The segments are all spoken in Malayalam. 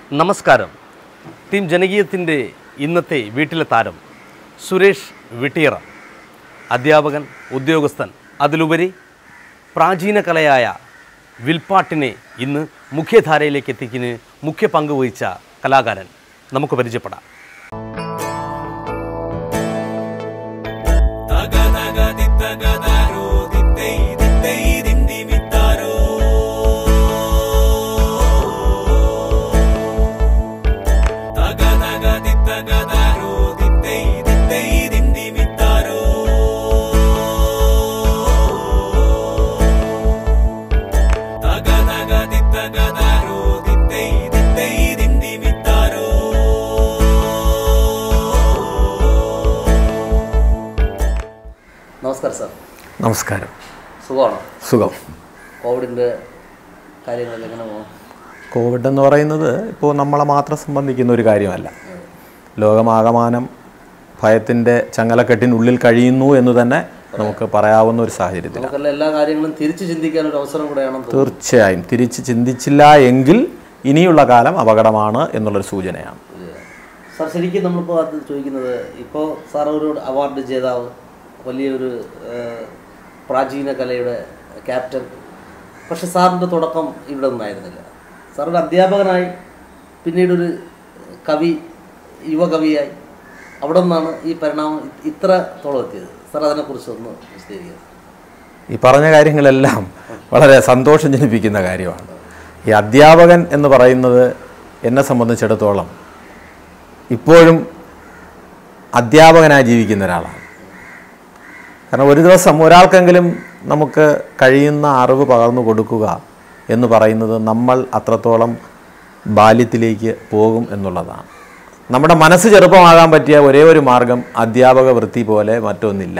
നമസ്കാരം ടീം ജനകീയത്തിൻ്റെ ഇന്നത്തെ വീട്ടിലെ താരം സുരേഷ് വിട്ടിയറ അധ്യാപകൻ ഉദ്യോഗസ്ഥൻ അതിലുപരി പ്രാചീന കലയായ വിൽപ്പാട്ടിനെ ഇന്ന് മുഖ്യധാരയിലേക്ക് എത്തിക്കുന്നതിന് മുഖ്യ പങ്ക് വഹിച്ച കലാകാരൻ നമുക്ക് പരിചയപ്പെടാം നമസ്കാരം സാർ നമസ്കാരം സുഖമാണോ സുഖം കോവിഡിൻ്റെ കാര്യങ്ങളിൽ എങ്ങനെ പോകും കോവിഡ് എന്ന് പറയുന്നത് ഇപ്പോൾ നമ്മളെ മാത്രം സംബന്ധിക്കുന്ന ഒരു കാര്യമല്ല ലോകമാകമാനം ഭയത്തിൻ്റെ ചങ്ങലക്കെട്ടിനുള്ളിൽ കഴിയുന്നു എന്ന് തന്നെ നമുക്ക് പറയാവുന്ന ഒരു സാഹചര്യത്തിൽ നമുക്കെല്ലാം എല്ലാ കാര്യങ്ങളും തിരിച്ച് ചിന്തിക്കാൻ ഒരു അവസരം കൂടെയാണെന്ന് തോന്നുന്നു തീർച്ചയായും തിരിച്ച് ചിന്തിച്ചില്ല എങ്കിൽ ഇനിയുള്ള കാലം അപകടമാണ് എന്നുള്ളൊരു സൂചനയാണ് സാർ ശരിക്കും നമ്മളിപ്പോൾ അത് ചോദിക്കുന്നത് ഇപ്പോൾ സാർ ഒരു അവാർഡ് ജേതാവ് വലിയൊരു ഏഹ്, പ്രാചീന കലയുടെ ക്യാപ്റ്റൻ പക്ഷെ സാറിൻ്റെ തുടക്കം ഇവിടെ നിന്നായിരുന്നില്ല സാർ ഒരു അധ്യാപകനായി പിന്നീടൊരു കവി യുവകവിയായി അവിടെ നിന്നാണ് ഈ പരിണാമം ഇ- ഇത്രത്തോളം എത്തിയത് സാർ അതിനെക്കുറിച്ച് ഒന്ന് വിശദീകരിക്കുക ഈ പറഞ്ഞ കാര്യങ്ങളെല്ലാം വളരെ സന്തോഷം ജനിപ്പിക്കുന്ന കാര്യമാണ് ഈ അധ്യാപകൻ എന്ന് പറയുന്നത് എന്നെ സംബന്ധിച്ചിടത്തോളം ഇപ്പോഴും അധ്യാപകനായി ജീവിക്കുന്ന ഒരാളാണ് കാരണം ഒരു ദിവസം ഒരാൾക്കെങ്കിലും നമുക്ക് കഴിയുന്ന അറിവ് പകർന്നു കൊടുക്കുക എന്ന് പറയുന്നത് നമ്മൾ അത്രത്തോളം ബാല്യത്തിലേക്ക് പോകും എന്നുള്ളതാണ് നമ്മുടെ മനസ്സ് ചെറുപ്പമാകാൻ പറ്റിയ ഒരേ ഒരു മാർഗം അധ്യാപക വൃത്തി പോലെ മറ്റൊന്നില്ല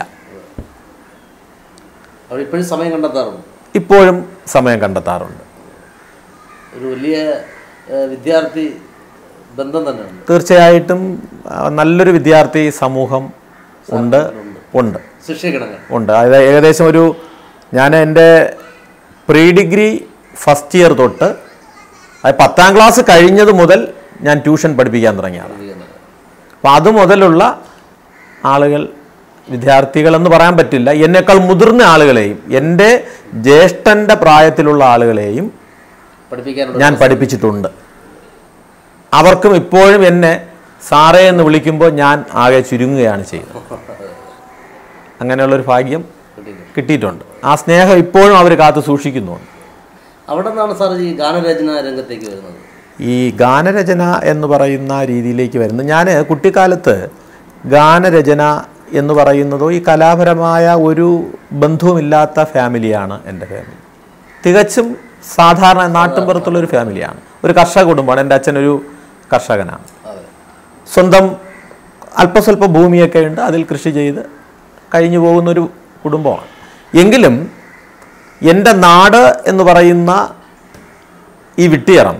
അവർ ഇപ്പോഴും സമയം കണ്ടെത്താറുണ്ട് ഇപ്പോഴും സമയം കണ്ടെത്താറുണ്ട് ഒരു വലിയ ഏഹ്, വിദ്യാർത്ഥി ബന്ധം തന്നെയുണ്ട് തീർച്ചയായിട്ടും ആ, നല്ലൊരു വിദ്യാർത്ഥി സമൂഹം ഉണ്ട് ഉണ്ട് ശിക്ഷിക്കണങ്ങൾ ഉണ്ട് അതായത് ഏകദേശം ഒരു ഞാൻ എൻ്റെ പ്രീ ഡിഗ്രി ഫസ്റ്റ് ഇയർ തൊട്ട് അത് പത്താം ക്ലാസ് കഴിഞ്ഞത് മുതൽ ഞാൻ ട്യൂഷൻ പഠിപ്പിക്കാൻ തുടങ്ങിയാണ് അപ്പം അത് മുതലുള്ള ആളുകൾ വിദ്യാർത്ഥികളെന്ന് പറയാൻ പറ്റില്ല എന്നേക്കാൾ മുതിർന്ന ആളുകളെയും എൻ്റെ ജ്യേഷ്ഠൻ്റെ പ്രായത്തിലുള്ള ആളുകളെയും പഠിപ്പിക്കാനുള്ള ഞാൻ പഠിപ്പിച്ചിട്ടുണ്ട് അവർക്കും ഇപ്പോഴും എന്നെ സാറേ എന്ന് വിളിക്കുമ്പോൾ ഞാൻ ആകെ ചുരുങ്ങുകയാണ് ചെയ്യുന്നത് അങ്ങനെയുള്ളൊരു ഭാഗ്യം കിട്ടിയില്ല. കിട്ടിയിട്ടുണ്ട് ആ സ്നേഹം ഇപ്പോഴും അവർ കാത്തു സൂക്ഷിക്കുന്നുണ്ട് അവിടെ നിന്നാണ് സാർ ഈ ഗാനരചന രംഗത്തേക്ക് വരുന്നത് ഈ ഗാനരചന എന്ന് പറയുന്ന രീതിയിലേക്ക് വരുന്നത് ഞാൻ കുട്ടിക്കാലത്ത് ഗാനരചന എന്ന് പറയുന്നതോ ഈ കലാപരമായ ഒരു ബന്ധവുമില്ലാത്ത ഫാമിലിയാണ് എൻ്റെ ഫാമിലി തികച്ചും സാധാരണ നാട്ടിൻപുറത്തുള്ള ഒരു ഫാമിലിയാണ് ഒരു കർഷക കുടുംബമാണ് എൻ്റെ അച്ഛനൊരു കർഷകനാണ് അതെ സ്വന്തം അല്പസ്വല്പ ഭൂമിയൊക്കെ ഉണ്ട് അതിൽ കൃഷി ചെയ്ത് കഴിഞ്ഞു പോകുന്ന ഒരു കുടുംബമാണ് എങ്കിലും എൻ്റെ നാട് എന്ന് പറയുന്ന ഈ വിട്ടിയറം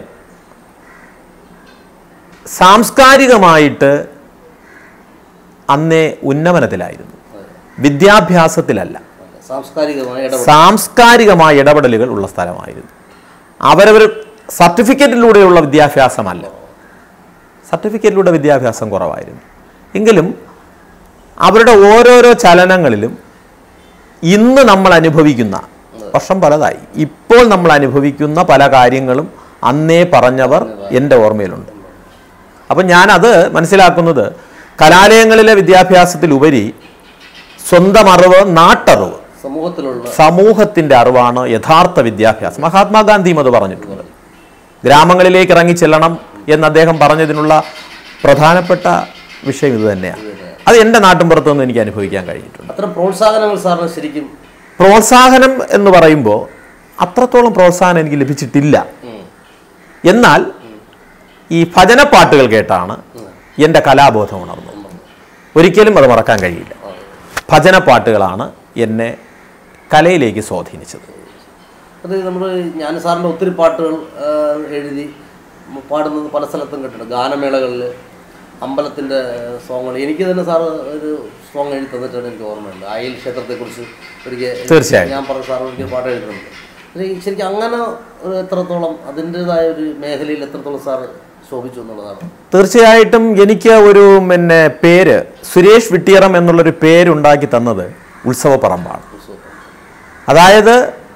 സാംസ്കാരികമായിട്ട് അന്നേ ഉന്നമനത്തിലായിരുന്നു വിദ്യാഭ്യാസത്തിലല്ല അതെ. സാംസ്കാരികമായ ഇടപെടൽ സാംസ്കാരികമായ ഇടപെടലുകൾ ഉള്ള സ്ഥലമായിരുന്നു അവരവർ സർട്ടിഫിക്കറ്റിലൂടെയുള്ള വിദ്യാഭ്യാസമല്ല സർട്ടിഫിക്കറ്റിലൂടെ വിദ്യാഭ്യാസം കുറവായിരുന്നു എങ്കിലും അവരുടെ ഓരോരോ ചലനങ്ങളിലും ഇന്ന് നമ്മൾ അനുഭവിക്കുന്ന വർഷം പലതായി ഇപ്പോൾ നമ്മൾ അനുഭവിക്കുന്ന പല കാര്യങ്ങളും അന്നേ പറഞ്ഞവർ എൻ്റെ ഓർമ്മയിലുണ്ട് അപ്പം ഞാനത് മനസ്സിലാക്കുന്നത് കലാലയങ്ങളിലെ വിദ്യാഭ്യാസത്തിലുപരി സ്വന്തം അറിവ് നാട്ടറിവ് സമൂഹത്തിലുള്ള സമൂഹത്തിൻ്റെ അറിവാണ് യഥാർത്ഥ വിദ്യാഭ്യാസം മഹാത്മാഗാന്ധിയും അത് പറഞ്ഞിട്ടുണ്ട് ഗ്രാമങ്ങളിലേക്ക് ഇറങ്ങി ചെല്ലണം എന്ന് അദ്ദേഹം പറഞ്ഞതിനുള്ള പ്രധാനപ്പെട്ട വിഷയം ഇത് തന്നെയാണ് അത് എൻ്റെ നാട്ടിൻപുറത്തു നിന്ന് എനിക്ക് അനുഭവിക്കാൻ കഴിഞ്ഞിട്ടുണ്ട് അത്തരം പ്രോത്സാഹനങ്ങൾ സാറിന് ശരിക്കും പ്രോത്സാഹനം എന്ന് പറയുമ്പോൾ അത്രത്തോളം പ്രോത്സാഹനം എനിക്ക് ലഭിച്ചിട്ടില്ല ഉം, എന്നാൽ ഈ ഭജനപ്പാട്ടുകൾ കേട്ടാണ് എൻ്റെ കലാബോധം ഉണർന്നത് ഒരിക്കലും അത് മറക്കാൻ കഴിയില്ല ഭജനപ്പാട്ടുകളാണ് എന്നെ കലയിലേക്ക് സ്വാധീനിച്ചത് അത് നമ്മൾ ഞാൻ സാറിൻ്റെ ഒത്തിരി പാട്ടുകൾ ആ, എഴുതി പാടുന്നത് പല സ്ഥലത്തും കേട്ടിട്ടുണ്ട് ഗാനമേളകളിൽ അമ്പലത്തിൻ്റെ സോങ്ങുകൾ എനിക്ക് തന്നെ സാറ് ഒരു സോങ് എഴുതി തന്നിട്ടാണ് എനിക്ക് ഓർമ്മയുണ്ട് അയൽ ക്ഷേത്രത്തെക്കുറിച്ച് ഒരിക്കൽ തീർച്ചയായും. ഞാൻ പറഞ്ഞ സാർ ഒരിക്കൽ പാട്ട് എഴുതുന്നുണ്ട് ശരി- ശരിക്കും അങ്ങനെ ഒരു എത്രത്തോളം അതിൻ്റെതായ ഒരു മേഖലയിൽ എത്രത്തോളം സാറ് ശോഭിച്ചു എന്നുള്ളതാണ് തീർച്ചയായിട്ടും എനിക്ക് ഒരു പിന്നെ പേര് സുരേഷ് വിട്ടിയറം എന്നുള്ളൊരു പേരുണ്ടാക്കി തന്നത് ഉത്സവപ്പറമ്പാണ് അതായത്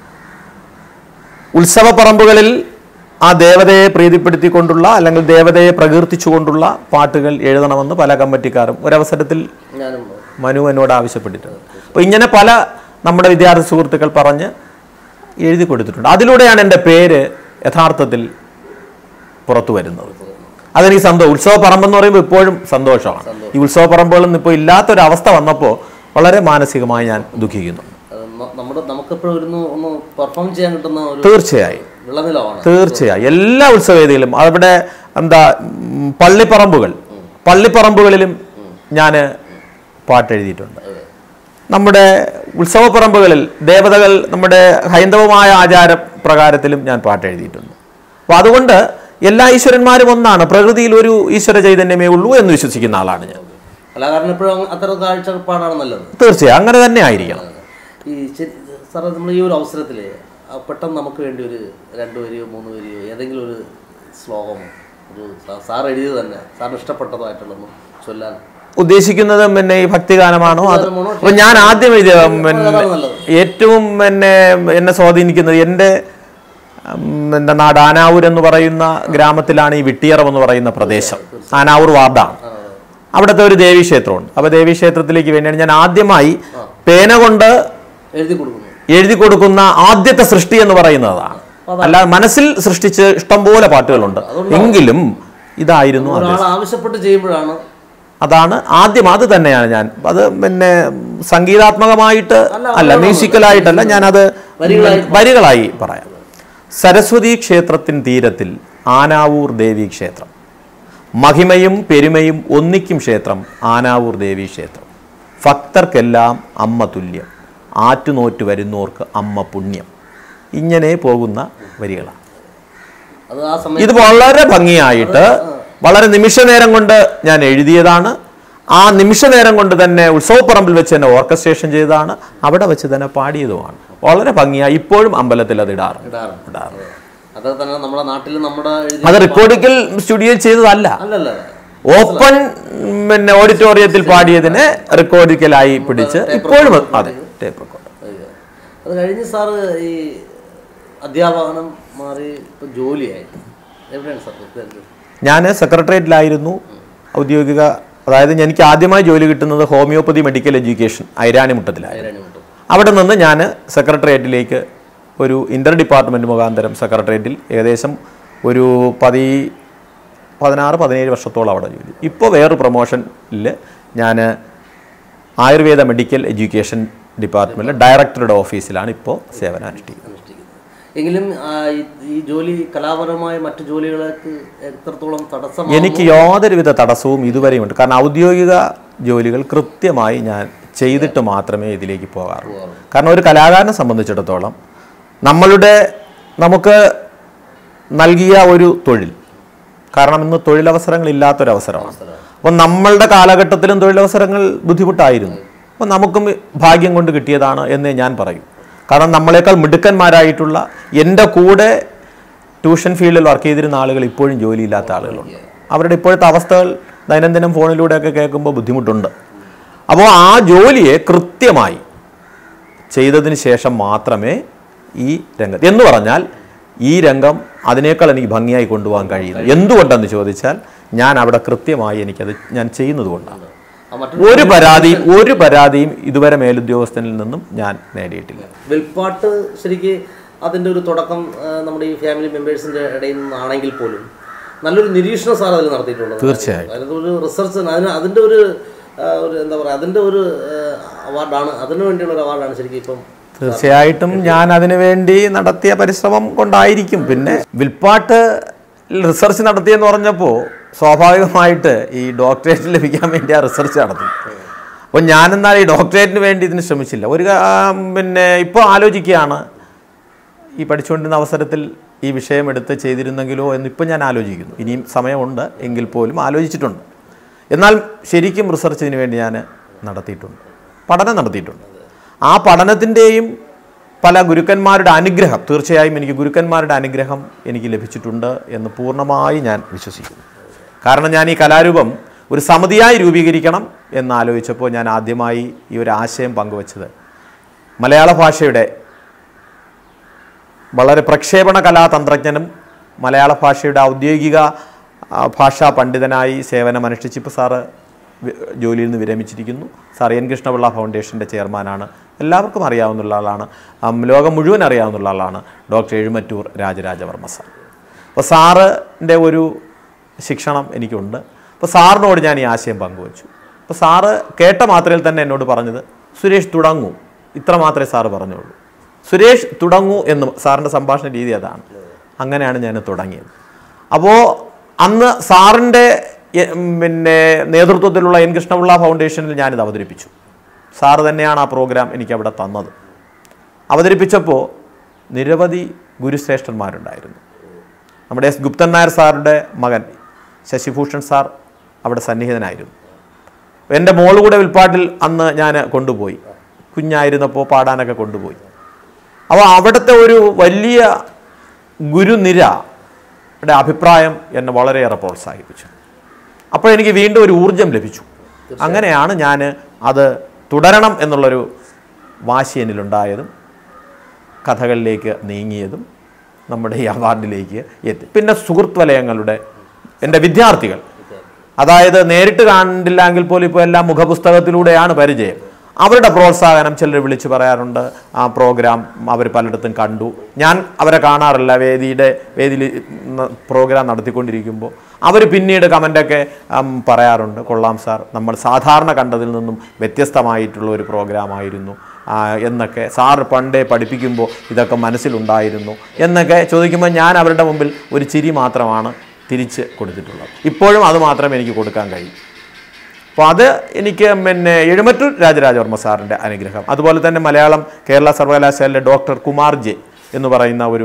ഉത്സവപ്പറമ്പുകളിൽ ആ ദേവതയെ പ്രീതിപ്പെടുത്തിക്കൊണ്ടുള്ള അല്ലെങ്കിൽ ദേവതയെ പ്രകീർത്തിച്ചുകൊണ്ടുള്ള പാട്ടുകൾ എഴുതണമെന്ന് പല കമ്മിറ്റിക്കാരും ഒരവസരത്തിൽ ഞാനും മനു എന്നോട് ആവശ്യപ്പെട്ടിട്ടുണ്ട് അപ്പോൾ ഇങ്ങനെ പല നമ്മുടെ വിദ്യാർത്ഥി സുഹൃത്തുക്കൾ പറഞ്ഞ് എഴുതി കൊടുത്തിട്ടുണ്ട് അതിലൂടെയാണ് എൻ്റെ പേര് യഥാർത്ഥത്തിൽ പുറത്തു വരുന്നത് അതെനിക്ക് സന്തോഷം ഉത്സവ പറമ്പെന്ന് പറയുമ്പോൾ ഇപ്പോഴും സന്തോഷമാണ് ഈ ഉത്സവ പറമ്പുകളൊന്നും ഇപ്പോൾ ഇല്ലാത്തൊരവസ്ഥ വന്നപ്പോൾ വളരെ മാനസികമായി ഞാൻ ദുഃഖിക്കുന്നു അത് ന- നമ്മുടെ നമുക്കെപ്പോഴും ഒരു ഒന്ന് പെർഫോം ചെയ്യാൻ കിട്ടുന്ന ഒരു തീർച്ചയായും വിളനിലമാണ് തീർച്ചയായും എല്ലാ ഉത്സവവേദിയിലും അവിടെ എന്താ ഉം, പള്ളിപ്പറമ്പുകൾ പള്ളിപ്പറമ്പുകളിലും ഞാൻ പാട്ടെഴുതിയിട്ടുണ്ട് നമ്മുടെ ഉത്സവപ്പറമ്പുകളിൽ ദേവതകൾ നമ്മുടെ ഹൈന്ദവമായ ആചാര പ്രകാരത്തിലും ഞാൻ പാട്ടെഴുതിയിട്ടുണ്ട് അപ്പോൾ അതുകൊണ്ട് എല്ലാ ഈശ്വരന്മാരും ഒന്നാണ് പ്രകൃതിയിൽ ഒരു ഈശ്വര ചൈതന്യമേ ഉള്ളൂ എന്ന് വിശ്വസിക്കുന്ന ആളാണ് ഞാൻ കലാകാരൻ എപ്പോഴും അത്തരം കാഴ്ചപ്പാടാണ് നല്ലത് തീർച്ചയായും അങ്ങനെ തന്നെ ആയിരിക്കണം ഈ ശരി സാറേ നമ്മൾ ഈ ഒരു അവസരത്തിൽ പെട്ടെന്ന് നമുക്ക് വേണ്ടി ഒരു രണ്ട് വരിയോ മൂന്ന് വരിയോ ഏതെങ്കിലും ഒരു ശ്ലോകമോ ഒരു സാ- സാർ എഴുതിയത് തന്നെ സാറിന് ഇഷ്ടപ്പെട്ടതായിട്ടുള്ളൊന്ന് ചൊല്ലാൻ ഉദ്ദേശിക്കുന്നത് പിന്നെ ഈ ഭക്തിഗാനമാണോ അത് ഭക്തിഗാനമാണോ? അപ്പൊ ഞാൻ ആദ്യം എഴുതിയ പിന്നെ അതാണ് നല്ലത്. ഏറ്റവും പിന്നെ എന്നെ സ്വാധീനിക്കുന്നത് എൻ്റെ ഉം, എൻ്റെ നാട് ആനാവൂർ എന്ന് പറയുന്ന ഗ്രാമത്തിലാണ് ഈ വിട്ടിയറം എന്ന് പറയുന്ന പ്രദേശം ആനാവൂർ വാർഡാണ് അവിടുത്തെ ഒരു ദേവീക്ഷേത്രമുണ്ട് അപ്പോൾ ദേവീക്ഷേത്രത്തിലേക്ക് വേണ്ടിയാണ് ഞാൻ ആദ്യമായി പേന കൊണ്ട് എഴുതി കൊടുക്കുന്നു എഴുതി കൊടുക്കുന്ന ആദ്യത്തെ സൃഷ്ടി എന്ന് പറയുന്നതാണ് അല്ല മനസ്സിൽ സൃഷ്ടിച്ച് ഇഷ്ടംപോലെ പാട്ടുകളുണ്ട് എങ്കിലും ഇതായിരുന്നു അത് ഒരാൾ ആവശ്യപ്പെട്ട് ചെയ്യുമ്പോഴാണ് അതാണ് ആദ്യം അത് തന്നെയാണ് ഞാൻ അത് പിന്നെ സംഗീതാത്മകമായിട്ട് അല്ല മ്യൂസിക്കലായിട്ടല്ല ഞാനത് വരികളായി വരികളായി പറയാം സരസ്വതി ക്ഷേത്രത്തിൻ തീരത്തിൽ ആനാവൂർ ദേവി ക്ഷേത്രം മഹിമയും പെരുമയും ഒന്നിക്കും ക്ഷേത്രം ആനാവൂർ ദേവി ക്ഷേത്രം ഭക്തർക്കെല്ലാം അമ്മ തുല്യം ആറ്റുനോറ്റ് വരുന്നോർക്ക് അമ്മ പുണ്യം ഇങ്ങനെ പോകുന്ന വരികളാണ് അത് ആ സമയത്ത് ഇത് വളരെ ഭംഗിയായിട്ട് വളരെ നിമിഷനേരം കൊണ്ട് ഞാൻ എഴുതിയതാണ് ആ നിമിഷനേരം കൊണ്ട് തന്നെ ഉത്സവപ്പറമ്പിൽ വെച്ച് തന്നെ ഓർക്കസ്ട്രേഷൻ ചെയ്തതാണ് അവിടെ വെച്ച് തന്നെ പാടിയതുമാണ് വളരെ ഭംഗിയായി ഇപ്പോഴും അമ്പലത്തിൽ അത് ഇടാറുണ്ട് ഇടാറുണ്ട് ഇടാറുണ്ട് അത് തന്നെ നമ്മുടെ നാട്ടിൽ നമ്മുടെ എഴുതി അത് റെക്കോർഡിക്കൽ സ്റ്റുഡിയോയിൽ ചെയ്തതല്ല അല്ലല്ല ഓപ്പൺ പിന്നെ ഓഡിറ്റോറിയത്തിൽ പാടിയതിനെ റെക്കോർഡിക്കലായി പിടിച്ച് ഇപ്പോഴും അത്- അതെ ടേപ്പ് റെക്കോർഡ് അത് കഴിഞ്ഞ് സാറ് ഈ അധ്യാപകനം മാറി ഇപ്പം ജോലിയായി എവിടെയാണ് സാർ ഇത്? ഞാൻ സെക്രട്ടേറിയറ്റിലായിരുന്നു ഔദ്യോഗിക അതായത് എനിക്ക് ആദ്യമായി ജോലി കിട്ടുന്നത് ഹോമിയോപ്പതി മെഡിക്കൽ എഡ്യൂക്കേഷൻ ഐരാണിമുട്ടത്തിലായിരുന്നു ഐരാണിമുട്ടം അവിടെ നിന്ന് ഞാൻ സെക്രട്ടേറിയറ്റിലേക്ക് ഒരു ഇൻ്റർ ഡിപ്പാർട്ട്മെൻറ്റ് മുഖാന്തരം സെക്രട്ടേറിയറ്റിൽ ഏകദേശം ഒരു പതി പതിനാറ് പതിനേഴ് വർഷത്തോളം അവിടെ ജോലി ഇപ്പോൾ വേറൊരു പ്രൊമോഷനിൽ ഞാൻ ആയുർവേദ മെഡിക്കൽ എഡ്യൂക്കേഷൻ ഡിപ്പാർട്ട്മെൻറ്റിൽ ഡയറക്ടറുടെ ഓഫീസിലാണ് ഇപ്പോൾ സേവനം അനുഷ്ഠിക്കുന്നത് അനുഷ്ഠിക്കുന്നത് എങ്കിലും ആ, ഈ- ഈ ജോലി കലാപരമായ മറ്റു ജോലികൾക്ക് എത്രത്തോളം തടസ്സം എനിക്ക് യാതൊരുവിധ തടസ്സവും ഇതുവരെയുണ്ട് കാരണം ഔദ്യോഗിക ജോലികൾ കൃത്യമായി ഞാൻ ചെയ്തിട്ട് മാത്രമേ ഇതിലേക്ക് പോകാറുള്ളൂ കാരണം ഒരു കലാകാരനെ സംബന്ധിച്ചിടത്തോളം നമ്മളുടെ നമുക്ക് നൽകിയ ഒരു തൊഴിൽ കാരണം ഇന്ന് തൊഴിലവസരങ്ങൾ ഇല്ലാത്തൊരവസരമാണ് അപ്പം നമ്മളുടെ കാലഘട്ടത്തിലും തൊഴിലവസരങ്ങൾ ബുദ്ധിമുട്ടായിരുന്നു അപ്പം നമുക്കും ഭാഗ്യം കൊണ്ട് കിട്ടിയതാണ് എന്നേ ഞാൻ പറയും കാരണം നമ്മളെക്കാൾ മിടുക്കന്മാരായിട്ടുള്ള എൻ്റെ കൂടെ ട്യൂഷൻ ഫീൽഡിൽ വർക്ക് ചെയ്തിരുന്ന ആളുകൾ ഇപ്പോഴും ജോലിയില്ലാത്ത ആളുകളുണ്ട് അവരുടെ ഇപ്പോഴത്തെ അവസ്ഥകൾ ദൈനംദിനം ഫോണിലൂടെയൊക്കെ കേൾക്കുമ്പോൾ ബുദ്ധിമുട്ടുണ്ട് അപ്പോൾ ആ ജോലിയെ കൃത്യമായി ചെയ്തതിന് ശേഷം മാത്രമേ ഈ രംഗത്ത് എന്ന് പറഞ്ഞാൽ ഈ രംഗം അതിനേക്കാൾ എനിക്ക് ഭംഗിയായി കൊണ്ടുപോകാൻ കഴിയുന്നു എന്തുകൊണ്ടെന്ന് ചോദിച്ചാൽ ഞാൻ അവിടെ കൃത്യമായി എനിക്കത് ഞാൻ ചെയ്യുന്നത് കൊണ്ടാണ് ആ മറ്റു ഒരു പരാതിയും ഒരു പരാതിയും ഇതുവരെ മേലുദ്യോഗസ്ഥനിൽ നിന്നും ഞാൻ നേടിയിട്ടില്ല വെൽപ്പാട്ട് ശരിക്ക് അതിൻ്റെ ഒരു തുടക്കം ആ, നമ്മുടെ ഈ ഫാമിലി മെമ്പേഴ്സിൻ്റെ ഇടയിൽ നിന്നാണെങ്കിൽ പോലും നല്ലൊരു നിരീക്ഷണം സാർ അതിൽ നടത്തിയിട്ടുള്ളത് തീർച്ചയായും. അതിൻ്റെ ഒരു റിസർച്ച് അതിന് അതിൻ്റെ ഒരു ആ, ഒരു എന്താ പറയുക അതിൻ്റെ ഒരു അവാർഡാണ് അതിനു വേണ്ടിയുള്ള ഒരു അവാർഡാണ് ശരിക്കും ഇപ്പം തീർച്ചയായിട്ടും ഞാൻ അതിനു വേണ്ടി നടത്തിയ പരിശ്രമം കൊണ്ടായിരിക്കും പിന്നെ വിൽപ്പാട്ട് റിസർച്ച് നടത്തിയെന്ന് പറഞ്ഞപ്പോൾ സ്വാഭാവികമായിട്ട് ഈ ഡോക്ടറേറ്റ് ലഭിക്കാൻ വേണ്ടി ആ റിസർച്ച് നടത്തി അപ്പോൾ ഞാനെന്നാൽ ഈ ഡോക്ടറേറ്റിന് വേണ്ടി ഇതിന് ശ്രമിച്ചില്ല ഒരു കാ- പിന്നെ ഇപ്പോൾ ആലോചിക്കുകയാണ് ഈ പഠിച്ചുകൊണ്ടിരുന്ന അവസരത്തിൽ ഈ വിഷയം എടുത്ത് ചെയ്തിരുന്നെങ്കിലോ എന്നിപ്പോൾ ഞാൻ ആലോചിക്കുന്നു ഇനിയും സമയമുണ്ട് എങ്കിൽ പോലും ആലോചിച്ചിട്ടുണ്ട് എന്നാൽ ശരിക്കും റിസർച്ചിന് വേണ്ടി ഞാൻ നടത്തിയിട്ടുണ്ട് പഠനം നടത്തിയിട്ടുണ്ട് ആ പഠനത്തിൻ്റെയും പല ഗുരുക്കന്മാരുടെ അനുഗ്രഹം തീർച്ചയായും എനിക്ക് ഗുരുക്കന്മാരുടെ അനുഗ്രഹം എനിക്ക് ലഭിച്ചിട്ടുണ്ട് എന്ന് പൂർണ്ണമായി ഞാൻ വിശ്വസിക്കുന്നു കാരണം ഞാൻ ഈ കലാരൂപം ഒരു സമിതിയായി രൂപീകരിക്കണം എന്ന് ആലോചിച്ചപ്പോൾ ഞാൻ ആദ്യമായി ഈ ഒരു ആശയം പങ്കുവച്ചത് മലയാള ഭാഷയുടെ വളരെ പ്രക്ഷേപണ കലാതന്ത്രജ്ഞനും മലയാള ഭാഷയുടെ ഔദ്യോഗിക ആ, ഭാഷാ പണ്ഡിതനായി സേവനമനുഷ്ഠിച്ച് ഇപ്പോൾ സാറ് വി- ജോലിയിൽ നിന്ന് വിരമിച്ചിരിക്കുന്നു സാർ എൻ കൃഷ്ണപിള്ള ഫൗണ്ടേഷൻ്റെ ചെയർമാനാണ് എല്ലാവർക്കും അറിയാവുന്ന ആളാണ് ആം, ലോകം മുഴുവൻ അറിയാവുന്ന ആളാണ് ഡോക്ടർ എഴുമറ്റൂർ രാജരാജവർമ്മ സാർ അപ്പോൾ സാറിൻ്റെ ഒരു ശിക്ഷണം എനിക്കുണ്ട് അപ്പോൾ സാറിനോട് ഞാൻ ഈ ആശയം പങ്കുവച്ചു അപ്പോൾ സാറ് കേട്ട മാത്രയിൽ തന്നെ എന്നോട് പറഞ്ഞത് സുരേഷ് തുടങ്ങൂ ഇത്ര മാത്രമേ സാറ് പറഞ്ഞുള്ളൂ സുരേഷ് തുടങ്ങൂ എന്ന് സാറിൻ്റെ സംഭാഷണ രീതി അതാണ് അങ്ങനെയാണ് ഞാൻ തുടങ്ങിയത് അപ്പോൾ അന്ന് സാറിൻ്റെ എ- ഉം, പിന്നെ നേതൃത്വത്തിലുള്ള എൻ കൃഷ്ണപിള്ള ഫൗണ്ടേഷനിൽ ഞാനിത് അവതരിപ്പിച്ചു സാറ് തന്നെയാണ് ആ പ്രോഗ്രാം എനിക്ക് അവിടെ തന്നത് അവതരിപ്പിച്ചപ്പോൾ നിരവധി ഗുരുശ്രേഷ്ഠന്മാരുണ്ടായിരുന്നു നമ്മുടെ എസ് ഗുപ്തൻ നായർ സാറുടെ മകൻ ശശിഭൂഷൺ സാർ അവിടെ സന്നിഹിതനായിരുന്നു എൻ്റെ മോള് കൂടെ വിൽപ്പാട്ടിൽ അന്ന് ഞാൻ കൊണ്ടുപോയി കുഞ്ഞായിരുന്നപ്പോൾ പാടാനൊക്കെ കൊണ്ടുപോയി അപ്പോൾ അവിടുത്തെ ഒരു വലിയ ഗുരുനിരയുടെ അഭിപ്രായം എന്നെ വളരെയേറെ പ്രോത്സാഹിപ്പിച്ചു അപ്പോൾ എനിക്ക് വീണ്ടും ഒരു ഊർജം ലഭിച്ചു അങ്ങനെയാണ് ഞാൻ അത് തുടരണം എന്നുള്ളൊരു വാശി എന്നിലുണ്ടായതും കഥകളിലേക്ക് നീങ്ങിയതും നമ്മുടെ ഈ അവാർഡിലേക്ക് എത്തി പിന്നെ സുഹൃത്ത് വലയങ്ങളുടെ എൻ്റെ വിദ്യാർത്ഥികൾ അതായത് നേരിട്ട് കണ്ടില്ലെങ്കിൽ പോലും ഇപ്പോൾ എല്ലാം മുഖപുസ്തകത്തിലൂടെയാണ് പരിചയം അവരുടെ പ്രോത്സാഹനം ചിലർ വിളിച്ചു പറയാറുണ്ട് ആ പ്രോഗ്രാം അവർ പലയിടത്തും കണ്ടു ഞാൻ അവരെ കാണാറില്ല വേദിയുടെ വേദിയിൽ പ്രോഗ്രാം നടത്തിക്കൊണ്ടിരിക്കുമ്പോൾ അവർ പിന്നീട് കമൻ്റൊക്കെ പറയാറുണ്ട് കൊള്ളാം സാർ നമ്മൾ സാധാരണ കണ്ടതിൽ നിന്നും വ്യത്യസ്തമായിട്ടുള്ള ഒരു പ്രോഗ്രാമായിരുന്നു ആ, എന്നൊക്കെ സാറ് പണ്ടേ പഠിപ്പിക്കുമ്പോൾ ഇതൊക്കെ മനസ്സിലുണ്ടായിരുന്നു എന്നൊക്കെ ചോദിക്കുമ്പോൾ ഞാൻ അവരുടെ മുമ്പിൽ ഒരു ചിരി മാത്രമാണ് തിരിച്ച് കൊടുത്തിട്ടുള്ളത് ഇപ്പോഴും അത് മാത്രമേ എനിക്ക് കൊടുക്കാൻ കഴിയൂ അപ്പോൾ അത് എനിക്ക് പിന്നെ എഴുമറ്റൂർ രാജരാജവർമ്മ സാറിൻ്റെ അനുഗ്രഹം അതുപോലെ തന്നെ മലയാളം കേരള സർവകലാശാലയിലെ ഡോക്ടർ കുമാർ ജെ എന്ന് പറയുന്ന ഒരു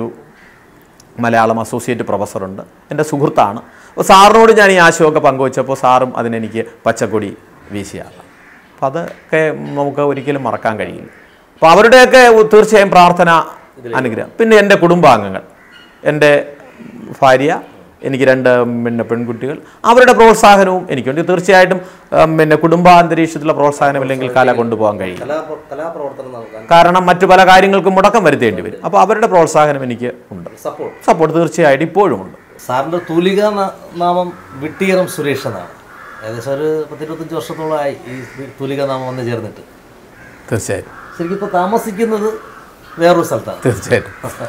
മലയാളം അസോസിയേറ്റ് പ്രൊഫസറുണ്ട് എൻ്റെ സുഹൃത്താണ് അപ്പോൾ സാറിനോട് ഞാൻ ഈ ആശയമൊക്കെ പങ്കുവച്ചപ്പോൾ സാറും അതിനെനിക്ക് പച്ചക്കൊടി വീശിയാണ് അപ്പോൾ അതൊക്കെ നമുക്ക് ഒരിക്കലും മറക്കാൻ കഴിയില്ല അപ്പോൾ അവരുടെയൊക്കെ തീർച്ചയായും പ്രാർത്ഥന അനുഗ്രഹം പിന്നെ എൻ്റെ കുടുംബാംഗങ്ങൾ എൻ്റെ ഭാര്യ എനിക്ക് രണ്ട് പിന്നെ പെൺകുട്ടികൾ അവരുടെ പ്രോത്സാഹനവും എനിക്കുണ്ട് തീർച്ചയായിട്ടും ഉം, പിന്നെ കുടുംബാന്തരീക്ഷത്തിലുള്ള പ്രോത്സാഹനം ഇല്ലെങ്കിൽ കല കൊണ്ടുപോകാൻ കഴിയും കലാ കലാപ്രവർത്തനം നടത്താൻ കാരണം മറ്റു പല കാര്യങ്ങൾക്കും മുടക്കം വരുത്തേണ്ടി വരും അപ്പോൾ അവരുടെ പ്രോത്സാഹനം എനിക്ക് ഉണ്ട് സപ്പോർട്ട് സപ്പോർട്ട് തീർച്ചയായിട്ടും ഇപ്പോഴും ഉണ്ട് സാറിൻ്റെ തൂലിക ന- നാമം വിട്ടിയറം സുരേഷ് എന്നാണ് ഏകദേശം ഒരു പത്തിരുപത്തഞ്ച് വർഷത്തോളമായി ഈ തൂലിക നാമം വന്ന് ചേർന്നിട്ട് തീർച്ചയായും ശരിക്കും ഇപ്പോൾ താമസിക്കുന്നത് വേറൊരു സ്ഥലത്താണ് തീർച്ചയായിട്ടും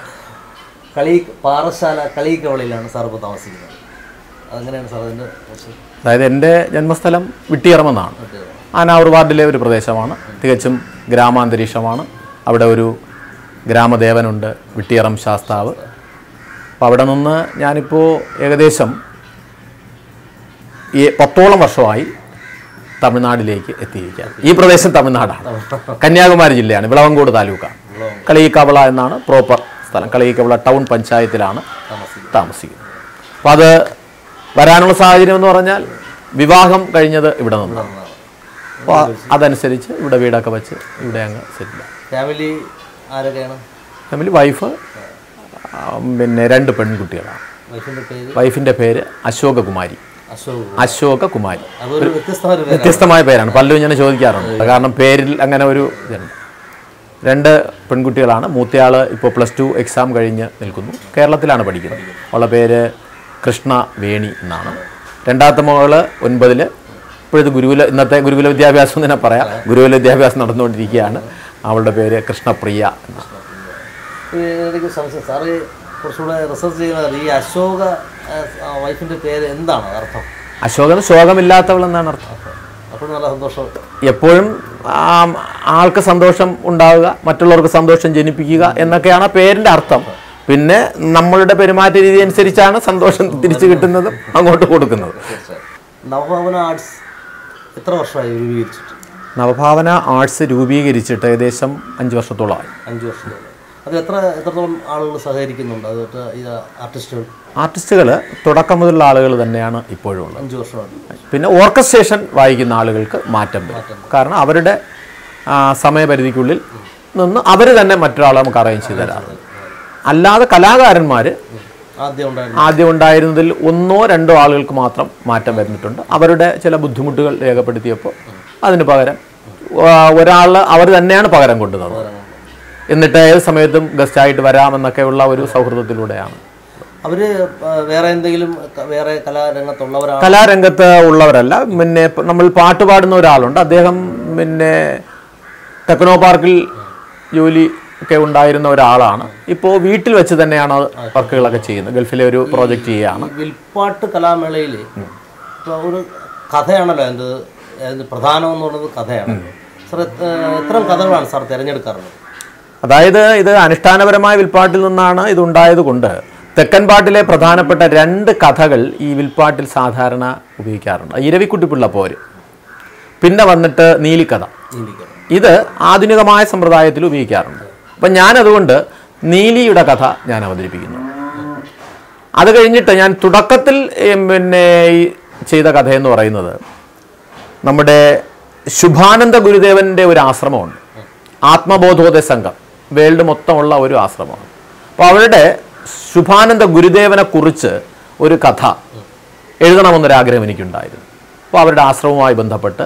കളി പാറശാല കളിക്കവളയിലാണ് സാർ ഇപ്പോൾ താമസിക്കുന്നത് അതെങ്ങനെയാണ് സാർ അതിൻ്റെ കുറച്ച് അതായത് എൻ്റെ ജന്മസ്ഥലം വിട്ടിയറമെന്നാണ് ആനാവൂർ വാർഡിലെ ഒരു പ്രദേശമാണ് തികച്ചും ഗ്രാമാന്തരീക്ഷമാണ് അവിടെ ഒരു ഗ്രാമദേവനുണ്ട് വിട്ടിയറം ശാസ്താവ് അപ്പോൾ അവിടെ നിന്ന് ഞാനിപ്പോൾ ഏകദേശം ഈ പത്തോളം വർഷമായി തമിഴ്നാട്ടിലേക്ക് എത്തിയിരിക്കുകയാണ് ഈ പ്രദേശം തമിഴ്നാടാണ് കന്യാകുമാരി ജില്ലയാണ് വിളവങ്കോട് താലൂക്കാണ് കളിയിക്കവള എന്നാണ് പ്രോപ്പർ സ്ഥലം കളിയിക്കവള ടൗൺ പഞ്ചായത്തിലാണ് താമസിക്കുന്നത് അപ്പോൾ അത് വരാനുള്ള സാഹചര്യം എന്ന് പറഞ്ഞാൽ വിവാഹം കഴിഞ്ഞത് ഇവിടെ നിന്നാണ് അപ്പോൾ അതനുസരിച്ച് ഇവിടെ വീടൊക്കെ വെച്ച് ഇവിടെ അങ്ങ് സെറ്റിലാണ് ഫാമിലി ആരൊക്കെയാണ് ഫാമിലി വൈഫ് ആ, പിന്നെ രണ്ട് പെൺകുട്ടികളാണ് വൈഫിൻ്റെ പേര് വൈഫിൻ്റെ പേര് അശോകകുമാരി അശോക് അശോകകുമാരി അതൊരു വ്യത്യസ്തമായ ഒരു പേരാണ് വ്യത്യസ്തമായ പേരാണ് പലരും ഇങ്ങനെ ചോദിക്കാറുണ്ട് കാരണം പേരിൽ അങ്ങനെ ഒരു ഇതുണ്ട് രണ്ട് പെൺകുട്ടികളാണ് മൂത്തയാൾ ഇപ്പോൾ പ്ലസ് ടു എക്സാം കഴിഞ്ഞ് നിൽക്കുന്നു കേരളത്തിലാണ് പഠിക്കുന്നത് അവളുടെ പേര് കൃഷ്ണ വേണി എന്നാണ് രണ്ടാമത്തെ മകള് ഒൻപതിൽ ഇപ്പോഴത്തെ ഗുരുകുല ഇന്നത്തെ ഗുരുകുല വിദ്യാഭ്യാസം എന്ന് തന്നെ പറയാം ഗുരുകുല വിദ്യാഭ്യാസം നടന്നുകൊണ്ടിരിക്കുകയാണ് അവളുടെ പേര് കൃഷ്ണപ്രിയ എന്നാണ് ഈ ഇടയ്ക്ക് സംശയം സാറ് കുറച്ചുകൂടെ റിസർച്ച് ചെയ്യുന്നത് ഈ അശോക വൈഫിൻ്റെ പേര് എന്താണ് അർത്ഥം അശോകന് ശോകമില്ലാത്തവൾ എന്നാണ് അർത്ഥം അപ്പോഴും നല്ല സന്തോഷം എപ്പോഴും ആ, ആൾക്ക് സന്തോഷം ഉണ്ടാവുക മറ്റുള്ളവർക്ക് സന്തോഷം ജനിപ്പിക്കുക എന്നൊക്കെയാണ് ആ പേരിൻ്റെ അർത്ഥം പിന്നെ നമ്മളുടെ പെരുമാറ്റ രീതി അനുസരിച്ചാണ് സന്തോഷം തിരിച്ചു കിട്ടുന്നതും അങ്ങോട്ട് കൊടുക്കുന്നതും നവഭവന ആർട്സ് എത്ര വർഷമായി രൂപീകരിച്ചിട്ട് നവഭാവന ആർട്സ് രൂപീകരിച്ചിട്ട് ഏകദേശം അഞ്ച് വർഷത്തോളമായി അഞ്ച് വർഷത്തോളം അത് എത്ര എത്രത്തോളം ആളുകൾ സഹകരിക്കുന്നുണ്ട് അത് ഈ ആർട്ടിസ്റ്റുകൾ ആർട്ടിസ്റ്റുകൾ തുടക്കം മുതലുള്ള ആളുകൾ തന്നെയാണ് ഇപ്പോഴും ഉള്ളത് അഞ്ച് വർഷമാണ് പിന്നെ ഓർക്കസ്ട്രേഷൻ വായിക്കുന്ന ആളുകൾക്ക് മാറ്റം വരും കാരണം അവരുടെ ആ, സമയപരിധിക്കുള്ളിൽ നിന്ന് അവർ തന്നെ മറ്റൊരാളെ നമുക്ക് അറേഞ്ച് ചെയ്ത് തരാറുണ്ട് അല്ലാതെ കലാകാരന്മാർ ആദ്യം ഉണ്ടായിരുന്നു ആദ്യം ഉണ്ടായിരുന്നതിൽ ഒന്നോ രണ്ടോ ആളുകൾക്ക് മാത്രം മാറ്റം വരുന്നിട്ടുണ്ട് അവരുടെ ചില ബുദ്ധിമുട്ടുകൾ രേഖപ്പെടുത്തിയപ്പോൾ അതിന് പകരം ഒരാൾ അവർ തന്നെയാണ് പകരം കൊണ്ടുതന്നത് എന്നിട്ട് ഏത് സമയത്തും ഗസ്റ്റായിട്ട് വരാമെന്നൊക്കെയുള്ള ഒരു സൗഹൃദത്തിലൂടെയാണ് അവര് ആ, വേറെ എന്തെങ്കിലും ക- വേറെ കലാരംഗത്തുള്ളവരാണ് കലാരംഗത്ത് ഉള്ളവരല്ല പിന്നെ ഇപ്പ നമ്മൾ പാട്ട് പാടുന്ന ഒരാളുണ്ട് അദ്ദേഹം പിന്നെ ടെക്നോ പാർക്കിൽ ജോലി ഒക്കെ ഉണ്ടായിരുന്ന ഒരാളാണ് ഇപ്പോൾ വീട്ടിൽ വെച്ച് തന്നെയാണ് വർക്കുകളൊക്കെ ചെയ്യുന്നത് ഗൾഫിലെ ഒരു പ്രോജക്റ്റ് ചെയ്യുകയാണ് ഈ വിൽപ്പാട്ട് കലാമേളയിൽ ഇപ്പൊ ഒരു കഥയാണല്ലോ അതിൻ്റെ അതിൻ്റെ പ്രധാനം എന്ന് പറയുന്നത് കഥയാണ് സാർ എത്ര- എത്ര കഥകളാണ് സാർ തിരഞ്ഞെടുക്കാറുള്ളത് അതായത് ഇത് അനുഷ്ഠാനപരമായ വിൽപ്പാട്ടിൽ നിന്നാണ് ഇത് ഉണ്ടായത് കൊണ്ട് തെക്കൻ പാട്ടിലെ പ്രധാനപ്പെട്ട രണ്ട് കഥകൾ ഈ വിൽപ്പാട്ടിൽ സാധാരണ ഉപയോഗിക്കാറുണ്ട് ഇരവിക്കുട്ടിപ്പിള്ള പോര് പിന്നെ വന്നിട്ട് നീലിക്കഥ ചിന്തിക്കുന്നത് ഇത് ആധുനികമായ സമ്പ്രദായത്തിൽ ഉപയോഗിക്കാറുണ്ട് അപ്പം ഞാനതുകൊണ്ട് നീലിയുടെ കഥ ഞാൻ അവതരിപ്പിക്കുന്നു അത് കഴിഞ്ഞിട്ട് ഞാൻ തുടക്കത്തിൽ ഏം, പിന്നെ ഈ ചെയ്ത കഥ എന്ന് പറയുന്നത് നമ്മുടെ ശുഭാനന്ദ ഗുരുദേവൻ്റെ ഒരു ആശ്രമമുണ്ട് ആത്മബോധോദയ സംഘം വേൾഡ് മൊത്തമുള്ള ഒരു ആശ്രമമാണ് അപ്പോൾ അവരുടെ ശുഭാനന്ദ ഗുരുദേവനെ കുറിച്ച് ഒരു കഥ എഴുതണമെന്നൊരാഗ്രഹം എനിക്കുണ്ടായിരുന്നു അപ്പോൾ അവരുടെ ആശ്രമവുമായി ബന്ധപ്പെട്ട്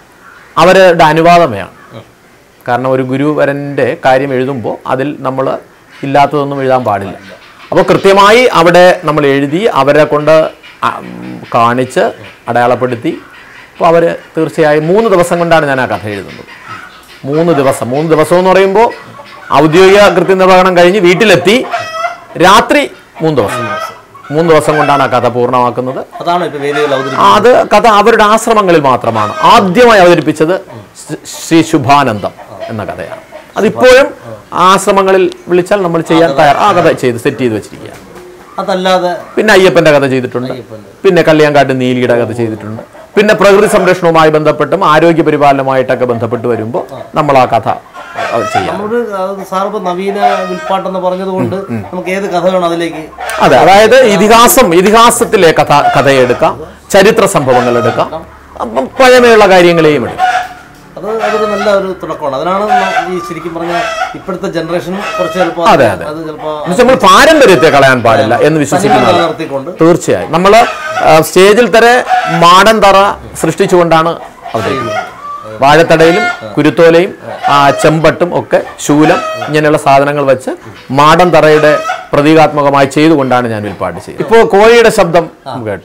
അവരുടെ അനുവാദം വേണം കാരണം ഒരു ഗുരുവരൻ്റെ കാര്യം എഴുതുമ്പോൾ അതിൽ നമ്മൾ ഇല്ലാത്തതൊന്നും എഴുതാൻ പാടില്ല അപ്പോൾ കൃത്യമായി അവിടെ നമ്മൾ എഴുതി അവരെ കൊണ്ട് ആ, ഉം, കാണിച്ച് അടയാളപ്പെടുത്തി അപ്പോൾ അവർ തീർച്ചയായും മൂന്ന് ദിവസം കൊണ്ടാണ് ഞാൻ ആ കഥ എഴുതുന്നത് മൂന്ന് ദിവസം മൂന്ന് ദിവസം എന്ന് പറയുമ്പോൾ ഔദ്യോഗിക കൃത്യനിർവഹണം കഴിഞ്ഞ് വീട്ടിലെത്തി രാത്രി മൂന്ന് ദിവസം മൂന്ന് ദിവസം കൊണ്ടാണ് ആ കഥ പൂർണ്ണമാക്കുന്നത് അതാണ് ഇപ്പൊ വേദികൾ അവതരിപ്പിക്കുന്നത് അത് കഥ അവരുടെ ആശ്രമങ്ങളിൽ മാത്രമാണ് ആദ്യമായി അവതരിപ്പിച്ചത് ശ്രീ- ശ്രീ ശുഭാനന്ദം എന്ന കഥയാണ് അതിപ്പോഴും ആശ്രമങ്ങളിൽ വിളിച്ചാൽ നമ്മൾ ചെയ്യാൻ തയ്യാർ ആ കഥ ചെയ്ത് സെറ്റ് ചെയ്ത് വെച്ചിരിക്കുക അതല്ലാതെ പിന്നെ അയ്യപ്പന്റെ കഥ ചെയ്തിട്ടുണ്ട് പിന്നെ കല്യാങ്കാട്ട് നീലിയുടെ കഥ ചെയ്തിട്ടുണ്ട് പിന്നെ പ്രകൃതി സംരക്ഷണവുമായി ബന്ധപ്പെട്ടും ആരോഗ്യ പരിപാലനമായിട്ടൊക്കെ ബന്ധപ്പെട്ട് വരുമ്പോൾ നമ്മൾ ആ കഥ അത് ചെയ്യാം നമ്മളൊരു അത് സാർ ഇപ്പൊ നവീന വിൽപ്പാട്ടെന്ന് പറഞ്ഞതുകൊണ്ട് നമുക്ക് ഏത് കഥ വേണം അതിലേക്ക് അതെ അതായത് ഇതിഹാസം ഇതിഹാസത്തിലെ കഥ കഥയെടുക്കാം ചരിത്ര സംഭവങ്ങൾ എടുക്കാം അപ്പം പഴമയുള്ള കാര്യങ്ങളെയും എടുക്കാം അത് അതൊരു നല്ല ഒരു തുടക്കമാണ് അതിനാണ് ന- ഈ ശരിക്കും പറഞ്ഞ ഇപ്പോഴത്തെ ജനറേഷൻ കുറച്ച് ചിലപ്പോൾ അതെ, അതെ. അത് ചിലപ്പോൾ എന്നുവെച്ചാൽ നമ്മൾ പാരമ്പര്യത്തെ കളയാൻ പാടില്ല എന്ന് വിശ്വസിക്കുന്ന ആളാണ്. നിലനിർത്തിക്കൊണ്ട് തീർച്ചയായും നമ്മൾ സ്റ്റേജിൽ തന്നെ മാടൻ തറ സൃഷ്ടിച്ചുകൊണ്ടാണ് അവതരിക്കുന്നത് വാഴത്തടയിലും കുരുത്തോലയും ആ, ചെമ്പട്ടും ഒക്കെ ശൂലം ഇങ്ങനെയുള്ള സാധനങ്ങൾ വെച്ച് മാടൻ തറയുടെ പ്രതീകാത്മകമായി ചെയ്തുകൊണ്ടാണ് ഞാൻ വിൽപ്പാട്ട് ചെയ്യുന്നത് ഇപ്പോൾ കോഴിയുടെ ശബ്ദം നമ്മൾ കേട്ടു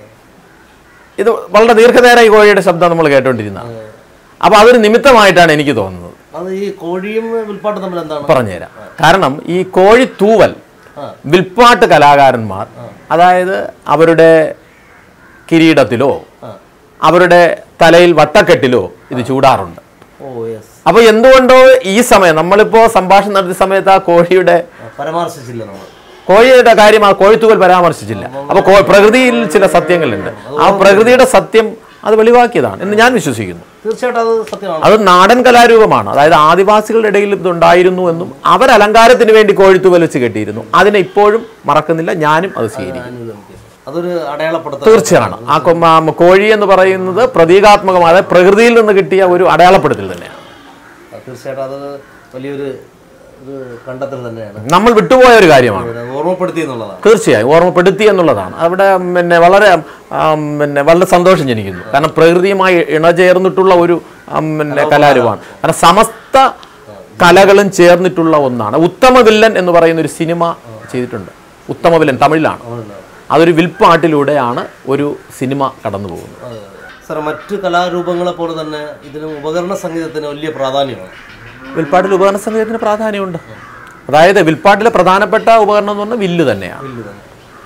ഇത് വളരെ ദീർഘനേരം ഈ കോഴിയുടെ ശബ്ദം നമ്മൾ കേട്ടോണ്ടിരുന്നതാണ് അപ്പോൾ അതൊരു നിമിത്തമായിട്ടാണ് എനിക്ക് തോന്നുന്നത് അത് ഈ കോഴിയും വിൽപ്പാട്ടും തമ്മിൽ എന്താണ് പറഞ്ഞുതരാം കാരണം ഈ കോഴി തൂവൽ ആ. വിൽപ്പാട്ട് കലാകാരന്മാർ അതായത് അവരുടെ കിരീടത്തിലോ അവരുടെ തലയിൽ വട്ടക്കെട്ടിലോ ഇത് ചൂടാറുണ്ട് ഓ യെസ് അപ്പൊ എന്തുകൊണ്ടോ ഈ സമയം നമ്മളിപ്പോ സംഭാഷണം നടത്തിയ സമയത്ത് ആ കോഴിയുടെ പരാമർശിച്ചില്ല നമ്മൾ കോഴിയുടെ കാര്യം ആ കോഴിത്തൂവൽ പരാമർശിച്ചില്ല അപ്പൊ കോ- പ്രകൃതിയിൽ ചില സത്യങ്ങളുണ്ട് ആ പ്രകൃതിയുടെ സത്യം അത് വെളിവാക്കിയതാണ് എന്ന് ഞാൻ വിശ്വസിക്കുന്നു തീർച്ചയായിട്ടും അത് സത്യമാണ് അത് നാടൻ കലാരൂപമാണ് അതായത് ആദിവാസികളുടെ ഇടയിൽ ഇതുണ്ടായിരുന്നു എന്നും അവർ അലങ്കാരത്തിന് വേണ്ടി കോഴിത്തൂവൽ വെച്ച് കെട്ടിയിരുന്നു അതിനെ ഇപ്പോഴും മറക്കുന്നില്ല ഞാനും അത് സ്വീകരിക്കും ഞാനിത് നമുക്ക് അതൊരു അടയാളപ്പെടുത്തൽ തീർച്ചയാണ് ആ കൊ- ആ കോഴി എന്ന് പറയുന്നത് പ്രതീകാത്മകമായ അതായത് പ്രകൃതിയിൽ നിന്ന് കിട്ടിയ ഒരു അടയാളപ്പെടുത്തൽ തന്നെയാണ് അത് തീർച്ചയായിട്ടും അത് വലിയൊരു ഒരു കണ്ടെത്തൽ തന്നെയാണ് നമ്മൾ വിട്ടുപോയ ഒരു കാര്യമാണ് ഇത് ഓർമ്മപ്പെടുത്തി എന്നുള്ളതാണ് തീർച്ചയായും ഓർമ്മപ്പെടുത്തി എന്നുള്ളതാണ് അവിടെ പിന്നെ വളരെ ആം, പിന്നെ വളരെ സന്തോഷം ജനിക്കുന്നു കാരണം പ്രകൃതിയുമായി ഇണചേർന്നിട്ടുള്ള ഒരു ആം, പിന്നെ കലാരൂപമാണ് കാരണം സമസ്ത കലകളും ചേർന്നിട്ടുള്ള ഒന്നാണ് ഉത്തമ വില്ലൻ എന്ന് പറയുന്ന ഒരു സിനിമ ചെയ്തിട്ടുണ്ട് ഉത്തമ വില്ലൻ തമിഴിലാണ് അതൊരു വിൽപ്പാട്ടിലൂടെയാണ് ഒരു സിനിമ കടന്നു പോകുന്നത് സാർ മറ്റു കലാരൂപങ്ങളെ പോലെ തന്നെ ഇതിന് ഉപകരണ സംഗീതത്തിന് വലിയ പ്രാധാന്യമാണ് വിൽപ്പാട്ടിൽ ഉപകരണ സംഗീതത്തിന് പ്രാധാന്യമുണ്ട് അതായത് വിൽപ്പാട്ടിലെ പ്രധാനപ്പെട്ട ഉപകരണം എന്ന് പറഞ്ഞാൽ വില്ല് തന്നെയാണ് വില്ല് തന്നെ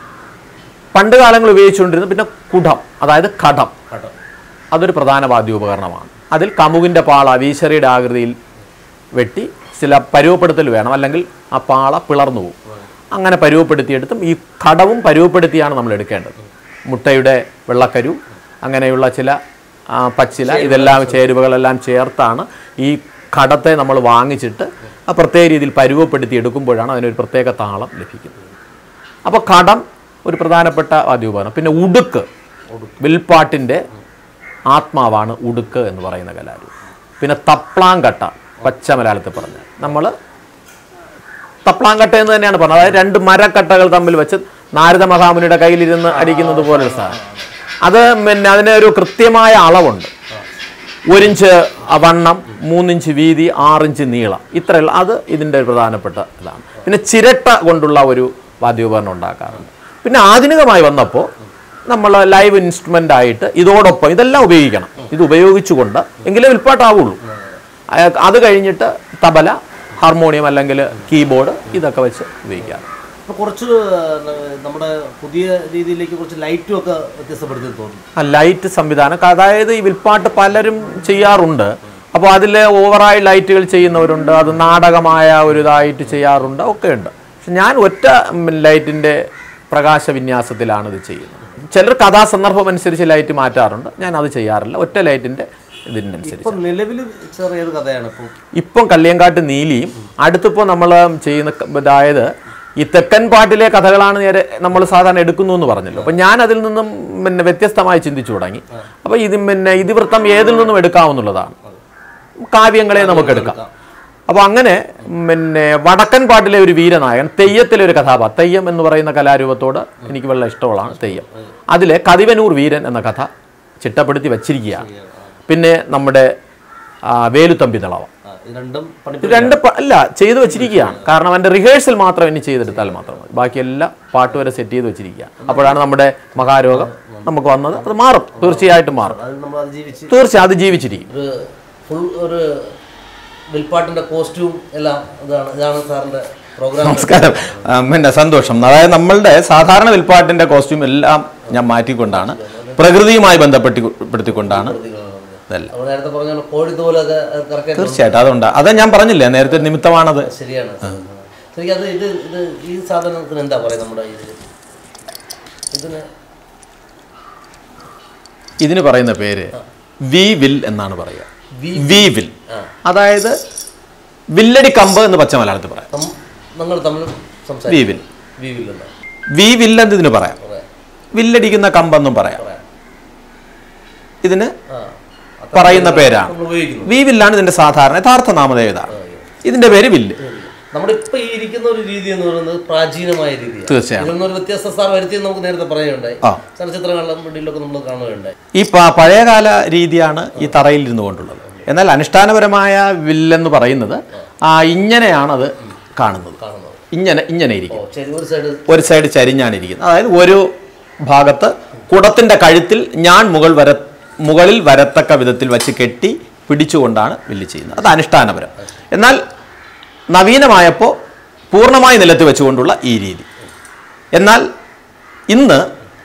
പണ്ട് കാലങ്ങൾ ഉപയോഗിച്ചുകൊണ്ടിരുന്നത് പിന്നെ കുടം അതായത് കടം കടം അതൊരു പ്രധാന വാദ്യോപകരണമാണ് അതിൽ കമുകിൻ്റെ പാള വീശറിയുടെ ആകൃതിയിൽ വെട്ടി ചില പരുവപ്പെടുത്തൽ വേണം അല്ലെങ്കിൽ ആ പാള പിളർന്നു പോകും അങ്ങനെ പരുവപ്പെടുത്തിയെടുത്തും ഈ കടവും പരുവപ്പെടുത്തിയാണ് നമ്മൾ എടുക്കേണ്ടത് മുട്ടയുടെ വെള്ളക്കരു അങ്ങനെയുള്ള ചില ആ, പച്ചില ഇതെല്ലാം ചേരുവകളെല്ലാം ചേർത്താണ് ഈ കടത്തെ നമ്മൾ വാങ്ങിച്ചിട്ട് ആ പ്രത്യേക രീതിയിൽ പരുവപ്പെടുത്തി എടുക്കുമ്പോഴാണ് അതിനൊരു പ്രത്യേക താളം ലഭിക്കുന്നത് അപ്പോൾ കടം ഒരു പ്രധാനപ്പെട്ട വാദ്യോപകരണം പിന്നെ ഉടുക്ക് വിൽപ്പാട്ടിൻ്റെ ആത്മാവാണ് ഉടുക്ക് എന്ന് പറയുന്ന കലാരൂപം പിന്നെ തപ്ലാങ്കട്ട പച്ച മലയാളത്തിൽ പറഞ്ഞാൽ നമ്മൾ തപ്ലാങ്കട്ട എന്ന് തന്നെയാണ് പറഞ്ഞത് അതായത് രണ്ട് മരക്കട്ടകൾ തമ്മിൽ വെച്ച് നാരദ മഹാമുനിയുടെ കയ്യിലിരുന്ന് അടിക്കുന്നത് പോലെ സാധനം അത് പിന്നെ അതിന് ഒരു കൃത്യമായ അളവുണ്ട് ഒരിഞ്ച് വണ്ണം മൂന്നിഞ്ച് വീതി ആറിഞ്ച് നീളം ഇത്രയുള്ള അത് ഇതിൻ്റെ ഒരു പ്രധാനപ്പെട്ട ഇതാണ് പിന്നെ ചിരട്ട കൊണ്ടുള്ള ഒരു വാദ്യോപകരണം ഉണ്ടാക്കാറുണ്ട് പിന്നെ ആധുനികമായി വന്നപ്പോൾ നമ്മൾ ലൈവ് ഇൻസ്ട്രുമെൻ്റ് ആയിട്ട് ഇതോടൊപ്പം ഇതെല്ലാം ഉപയോഗിക്കണം ഇത് ഉപയോഗിച്ചുകൊണ്ട് എങ്കിലേ വിൽപ്പാട്ടാവുള്ളൂ അയ- അത് കഴിഞ്ഞിട്ട് തബല ഹാർമോണിയം അല്ലെങ്കിൽ കീബോർഡ് ഇതൊക്കെ വെച്ച് ഉപയോഗിക്കാം അപ്പോൾ കുറച്ച് ആ, നമ്മുടെ പുതിയ രീതിയിലേക്ക് കുറച്ച് ലൈറ്റും ഒക്കെ വ്യത്യസ്തപ്പെടുത്തി തോന്നുന്നു ആ ലൈറ്റ് സംവിധാനം അതായത് ഈ വിൽപ്പാട്ട് പലരും ചെയ്യാറുണ്ട് അപ്പോൾ അതിൽ ഓവറായി ലൈറ്റുകൾ ചെയ്യുന്നവരുണ്ട് അത് നാടകമായ ഒരു ഇതായിട്ട് ചെയ്യാറുണ്ട് ഒക്കെ ഉണ്ട് പക്ഷെ ഞാൻ ഒറ്റ ലൈറ്റിൻ്റെ പ്രകാശ വിന്യാസത്തിലാണ് ഇത് ചെയ്യുന്നത് ചിലർ കഥാസന്ദർഭം അനുസരിച്ച് ലൈറ്റ് മാറ്റാറുണ്ട് ഞാൻ അത് ചെയ്യാറില്ല ഒറ്റ ലൈറ്റിൻ്റെ ഇതിനനുസരിച്ച് ഇപ്പം നിലവിൽ ചെറിയൊരു കഥയാണ് ഇപ്പം ഇപ്പം കള്ളിയങ്കാട്ട് നീലിയും അടുത്തിപ്പോൾ നമ്മൾ ചെയ്യുന്ന ക- അതായത് ഈ തെക്കൻ പാട്ടിലെ കഥകളാണ് നേരെ നമ്മൾ സാധാരണ എടുക്കുന്നു എന്ന് പറഞ്ഞല്ലോ അപ്പം ഞാൻ അതിൽ നിന്നും പിന്നെ വ്യത്യസ്തമായി ചിന്തിച്ചു തുടങ്ങി അപ്പോൾ ഇത് പിന്നെ ഇതിവൃത്തം ഏതിൽ നിന്നും എടുക്കാവുന്നുള്ളതാണ് കാവ്യങ്ങളെ നമുക്ക് എടുക്കാം അപ്പോൾ അങ്ങനെ പിന്നെ വടക്കൻ പാട്ടിലെ ഒരു വീരനായകൻ തെയ്യത്തിലെ ഒരു കഥാപാത്രം തെയ്യം എന്ന് പറയുന്ന കലാരൂപത്തോട് എനിക്ക് വളരെ ഇഷ്ടമുള്ളതാണ് തെയ്യം അതിലെ കതിവനൂർ വീരൻ എന്ന കഥ ചിട്ടപ്പെടുത്തി വച്ചിരിക്കുകയാണ് പിന്നെ നമ്മുടെ ആ, വേലുത്തമ്പി തിളവ ആ, ഇത് രണ്ടും പണി ഇത് രണ്ട് പ- അല്ല ചെയ്തു വെച്ചിരിക്കുകയാണ് കാരണം അതിന്റെ റിഹേഴ്സൽ മാത്രം ഇനി ചെയ്തെടുത്താൽ മാത്രം മതി ബാക്കി എല്ലാം പാട്ട് വരെ സെറ്റ് ചെയ്ത് വെച്ചിരിക്കുക അപ്പോഴാണ് നമ്മുടെ മഹാരോഗം നമുക്ക് വന്നത് അത് മാറും തീർച്ചയായിട്ടും മാറും അത് നമ്മൾ അതിജീവിച്ച് തീർച്ചയായും അത് ജീവിച്ചിരിക്കും ഒരു ഫുൾ ഒരു വിൽപ്പാട്ടിന്റെ കോസ്റ്റ്യൂം എല്ലാം ഇതാണ് ഇതാണ് സാറിന്റെ പ്രോഗ്രാം നമസ്കാരം ആ, പിന്നെ സന്തോഷം അതായത് നമ്മളുടെ സാധാരണ വിൽപ്പാട്ടിന്റെ കോസ്റ്റ്യൂം എല്ലാം ഞാൻ മാറ്റിക്കൊണ്ടാണ് പ്രകൃതിയുമായി ബന്ധപ്പെടുത്തിക്കൊണ്ടാണ് ഇതെല്ലാം അപ്പോൾ നേരത്തെ പറഞ്ഞ പോലെ കോഴിത്തോലൊക്കെ കറക്റ്റ് തീർച്ചയായിട്ടും അതുകൊണ്ട് അതാ ഞാൻ പറഞ്ഞില്ലേ നേരത്തെ നിമിത്തമാണത് ശരിയാണ് ശരിക്കും അത് ഇത് ഇത് ഈ സാധനത്തിന് എന്താ പറയുക നമ്മുടെ ഇത് ഇതിന് ഇതിന് പറയുന്ന പേര് വി വിൽ എന്നാണ് പറയുക വി വിൽ അതായത് വില്ലടി കമ്പ് എന്ന് പച്ച മലയാളത്തിൽ പറയാം തം- നിങ്ങൾ തമ്മിൽ വി സംസാരിക്കും വിൽ വീവില്ലെന്ന് വി വിൽ എന്ന് ഇതിന് പറയാം വില്ലടിക്കുന്ന കമ്പെന്നും പറയാം ഇതിന് ആ പറയുന്ന പേരാണ് നമ്മൾ ഉപയോഗിക്കുന്നു വി വില്ലാണ് ഇതിന്റെ സാധാരണ യഥാർത്ഥ നാമധേയം ഇതാണ് ഇതിന്റെ പേര് വില്ല് നമ്മുടെ ഇപ്പൊ ഈ ഇരിക്കുന്ന ഒരു രീതി എന്ന് പറയുന്നത് പ്രാചീനമായ രീതിയാണ് തീർച്ചയായും ഇതിൽ നിന്നൊരു വ്യത്യസ്ത സാർ വരുത്തി നമുക്ക് നേരത്തെ പറയുകയുണ്ടായി ആ. ചലച്ചിത്രങ്ങളിലും വീട്ടിലൊക്കെ നമ്മൾ കാണുകയുണ്ടായി ഈ പ- പഴയകാല രീതിയാണ് ഈ തറയിൽ ഇരുന്നു കൊണ്ടുള്ളത് എന്നാൽ അനുഷ്ഠാനപരമായ വില്ലെന്ന് പറയുന്നത് ആ ഇങ്ങനെയാണത് കാണുന്നത് കാണുന്നത് ഇങ്ങനെ ഇങ്ങനെ ഇരിക്കും ഓ ശരി ഒരു സൈഡ് ഒരു സൈഡ് ചരിഞ്ഞാണ് ഇരിക്കുന്നത് അതായത് ഒരു ഭാഗത്ത് കുടത്തിന്റെ കഴുത്തിൽ ഞാൻ മുകൾ വര മുകളിൽ വരത്തക്ക വിധത്തിൽ വെച്ച് കെട്ടി പിടിച്ചുകൊണ്ടാണ് വില്ല് ചെയ്യുന്നത് അത് അനുഷ്ഠാനപരം എന്നാൽ നവീനമായപ്പോൾ പൂർണ്ണമായി നിലത്ത് വെച്ചുകൊണ്ടുള്ള ഈ രീതി എന്നാൽ ഇന്ന്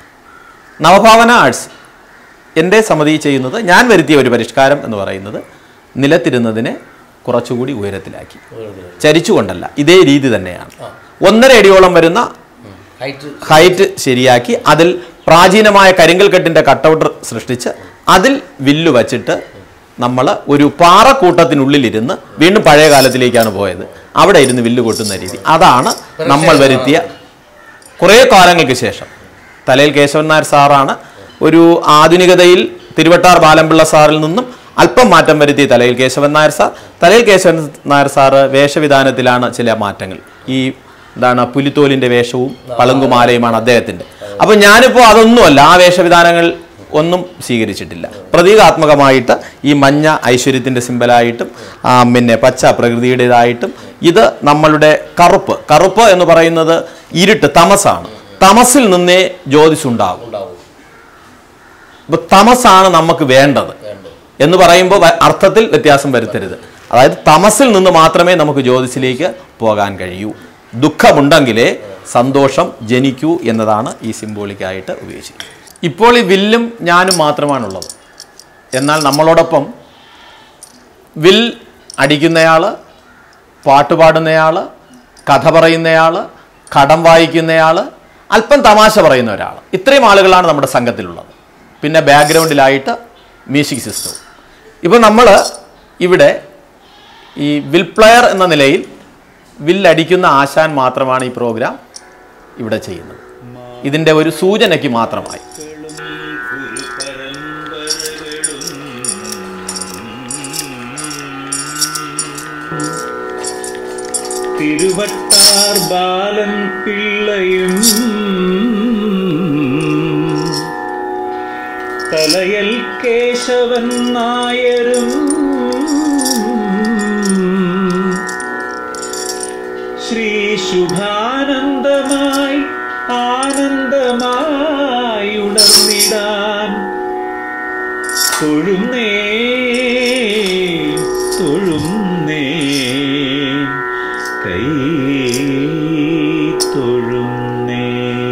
നവഭാവന ആർട്സ് എൻ്റെ സമിതി ചെയ്യുന്നത് ഞാൻ വരുത്തിയ ഒരു പരിഷ്കാരം എന്ന് പറയുന്നത് നിലത്തിരുന്നതിനെ കുറച്ചുകൂടി ഉയരത്തിലാക്കി ചരിച്ചുകൊണ്ടല്ല ഇതേ രീതി തന്നെയാണ് ഒന്നര അടിയോളം വരുന്ന ഹൈറ്റ് ഹൈറ്റ് ശരിയാക്കി അതിൽ പ്രാചീനമായ കരിങ്കൽ കെട്ടിൻ്റെ കട്ടൗട്ട് സൃഷ്ടിച്ച് അതിൽ വില്ല് വച്ചിട്ട് നമ്മൾ ഒരു പാറക്കൂട്ടത്തിനുള്ളിലിരുന്ന് വീണ്ടും പഴയ കാലത്തിലേക്കാണ് പോയത് അവിടെ ഇരുന്ന് വില്ല് കൊട്ടുന്ന രീതി അതാണ് നമ്മൾ വരുത്തിയ കുറേ കാലങ്ങൾക്ക് ശേഷം തലയിൽ കേശവൻ നായർ സാറാണ് ഒരു ആധുനികതയിൽ തിരുവട്ടാർ ബാലംപിള്ള സാറിൽ നിന്നും അല്പം മാറ്റം വരുത്തി തലയിൽ കേശവൻ നായർ സാർ തലയിൽ കേശവൻ നായർ സാറ് വേഷവിധാനത്തിലാണ് ചില മാറ്റങ്ങൾ ഈ എന്താണ് പുലിത്തോലിന്റെ വേഷവും പളുങ്കുമാലയുമാണ് അദ്ദേഹത്തിന്റെ അപ്പൊ ഞാനിപ്പോൾ അതൊന്നുമല്ല ആ വേഷവിധാനങ്ങൾ ഒന്നും സ്വീകരിച്ചിട്ടില്ല പ്രതീകാത്മകമായിട്ട് ഈ മഞ്ഞ ഐശ്വര്യത്തിന്റെ സിമ്പലായിട്ടും ആ, പിന്നെ പച്ച പ്രകൃതിയുടേതായിട്ടും ഇത് നമ്മളുടെ കറുപ്പ് കറുപ്പ് എന്ന് പറയുന്നത് ഇരുട്ട് തമസാണ് തമസിൽ നിന്നേ ജ്യോതിസുണ്ടാകും ഉണ്ടാവും ഇപ്പൊ തമസാണ് നമുക്ക് വേണ്ടത് വേണ്ടത് എന്ന് പറയുമ്പോൾ വ- അർത്ഥത്തിൽ വ്യത്യാസം വരുത്തരുത് അതായത് തമസിൽ നിന്ന് മാത്രമേ നമുക്ക് ജ്യോതിസിലേക്ക് പോകാൻ കഴിയൂ ദുഃഖമുണ്ടെങ്കിലേ സന്തോഷം ജനിക്കൂ എന്നതാണ് ഈ സിംബോളിക്കായിട്ട് ഉപയോഗിച്ചിരിക്കുന്നത് ഇപ്പോൾ ഈ വില്ലും ഞാനും മാത്രമാണുള്ളത് എന്നാൽ നമ്മളോടൊപ്പം വിൽ അടിക്കുന്നയാൾ പാട്ട് പാടുന്നയാൾ കഥ പറയുന്നയാൾ കടം വായിക്കുന്നയാൾ അല്പം തമാശ പറയുന്ന ഒരാൾ ഇത്രയും ആളുകളാണ് നമ്മുടെ സംഘത്തിലുള്ളത് പിന്നെ ബാക്ക്ഗ്രൗണ്ടിലായിട്ട് മ്യൂസിക് സിസ്റ്റവും ഇപ്പോൾ നമ്മൾ ഇവിടെ ഈ വിൽ പ്ലെയർ എന്ന നിലയിൽ വില്ലടിക്കുന്ന ആശാൻ മാത്രമാണ് ഈ പ്രോഗ്രാം ഇവിടെ ചെയ്യുന്നത് ഇതിൻ്റെ ഒരു സൂചനയ്ക്ക് മാത്രമായി തിരുവട്ടാർ ബാലൻ പിള്ളയും തലയൽ കേശവൻ നായരും ശ്രീ ശുഭാനന്ദമായി ആനന്ദമായി ഉണർന്നിടാൻ തൊഴുന്നേ തൊഴുന്നേ കൈ തൊഴുന്നേ